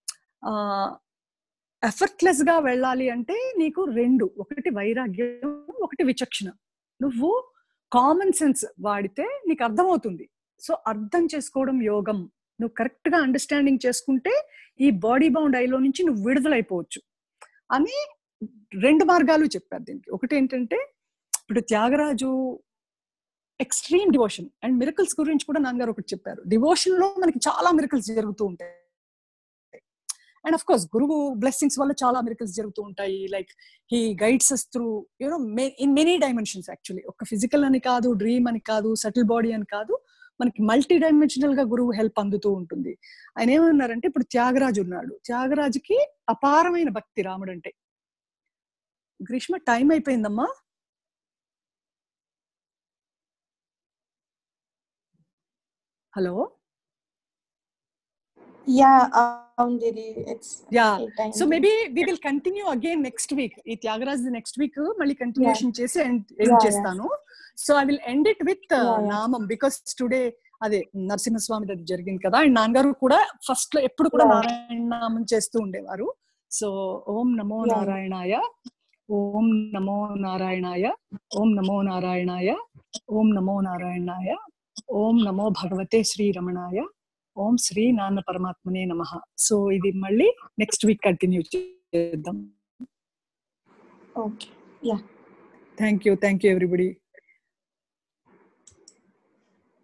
ఎఫర్ట్లెస్ గా వెళ్ళాలి అంటే నీకు రెండు ఒకటి వైరాగ్యం ఒకటి విచక్షణ నువ్వు కామన్ సెన్స్ వాడితే నీకు అర్థమవుతుంది సో అర్థం చేసుకోవడం యోగం నువ్వు కరెక్ట్ గా అండర్స్టాండింగ్ చేసుకుంటే ఈ బాడీ బౌండ్ ఐలో నుంచి నువ్వు విడుదలైపోవచ్చు అని రెండు మార్గాలు చెప్పారు దీనికి ఒకటి ఏంటంటే ఇప్పుడు Tyagaraju extreme devotion and miracles గురించి కూడా నాన్నగారు ఒకటి చెప్పారు డివోషన్ లో మనకి చాలా మిరకల్స్ జరుగుతూ ఉంటాయి అండ్ అఫ్ కోర్స్ గురువు బ్లెస్సింగ్స్ వల్ల చాలా మిరకల్స్ జరుగుతూ ఉంటాయి like he guides us through you know in many dimensions actually ఒక ఫిజికల్ అని కాదు డ్రీమ్ అని కాదు సటిల్ బాడీ అని కాదు మనకి మల్టీ డైమెన్షనల్ గా గురువు హెల్ప్ అందుతూ ఉంటుంది ఆయన ఏమన్నారంటే ఇప్పుడు త్యాగరాజు ఉన్నాడు త్యాగరాజుకి అపారమైన భక్తి రాముడు అంటే గ్రీష్మ టైం అయిపోయిందమ్మా hello Yeah, um, Didi, it's Yeah. eight times. So maybe we will continue again next week ఈ త్యాగరాజ్ నెక్స్ట్ వీక్ మళ్ళీ కంటిన్యూషన్ చేసి ఎండ్ Yeah, yeah. చేస్తాను so I will end it with Yeah, yeah. నామం because today అదే నరసింహస్వామి అది జరిగింది కదా and నాన్నగారు కూడా ఫస్ట్ లో ఎప్పుడు కూడా Yeah. నారాయణ నామం చేస్తూ ఉండేవారు సో ఓం నమో Yeah. నారాయణాయ ఓం నమో నారాయణాయ ఓం నమో నారాయణాయ ఓం నమో నారాయణాయ ఓం నమో భగవతే శ్రీరమణాయ ఓం శ్రీ నాన్న పరమాత్మనే నమ సో ఇది మళ్ళీ నెక్స్ట్ వీక్ కంటిన్యూ చేద్దాం Okay. Thank you thank you everybody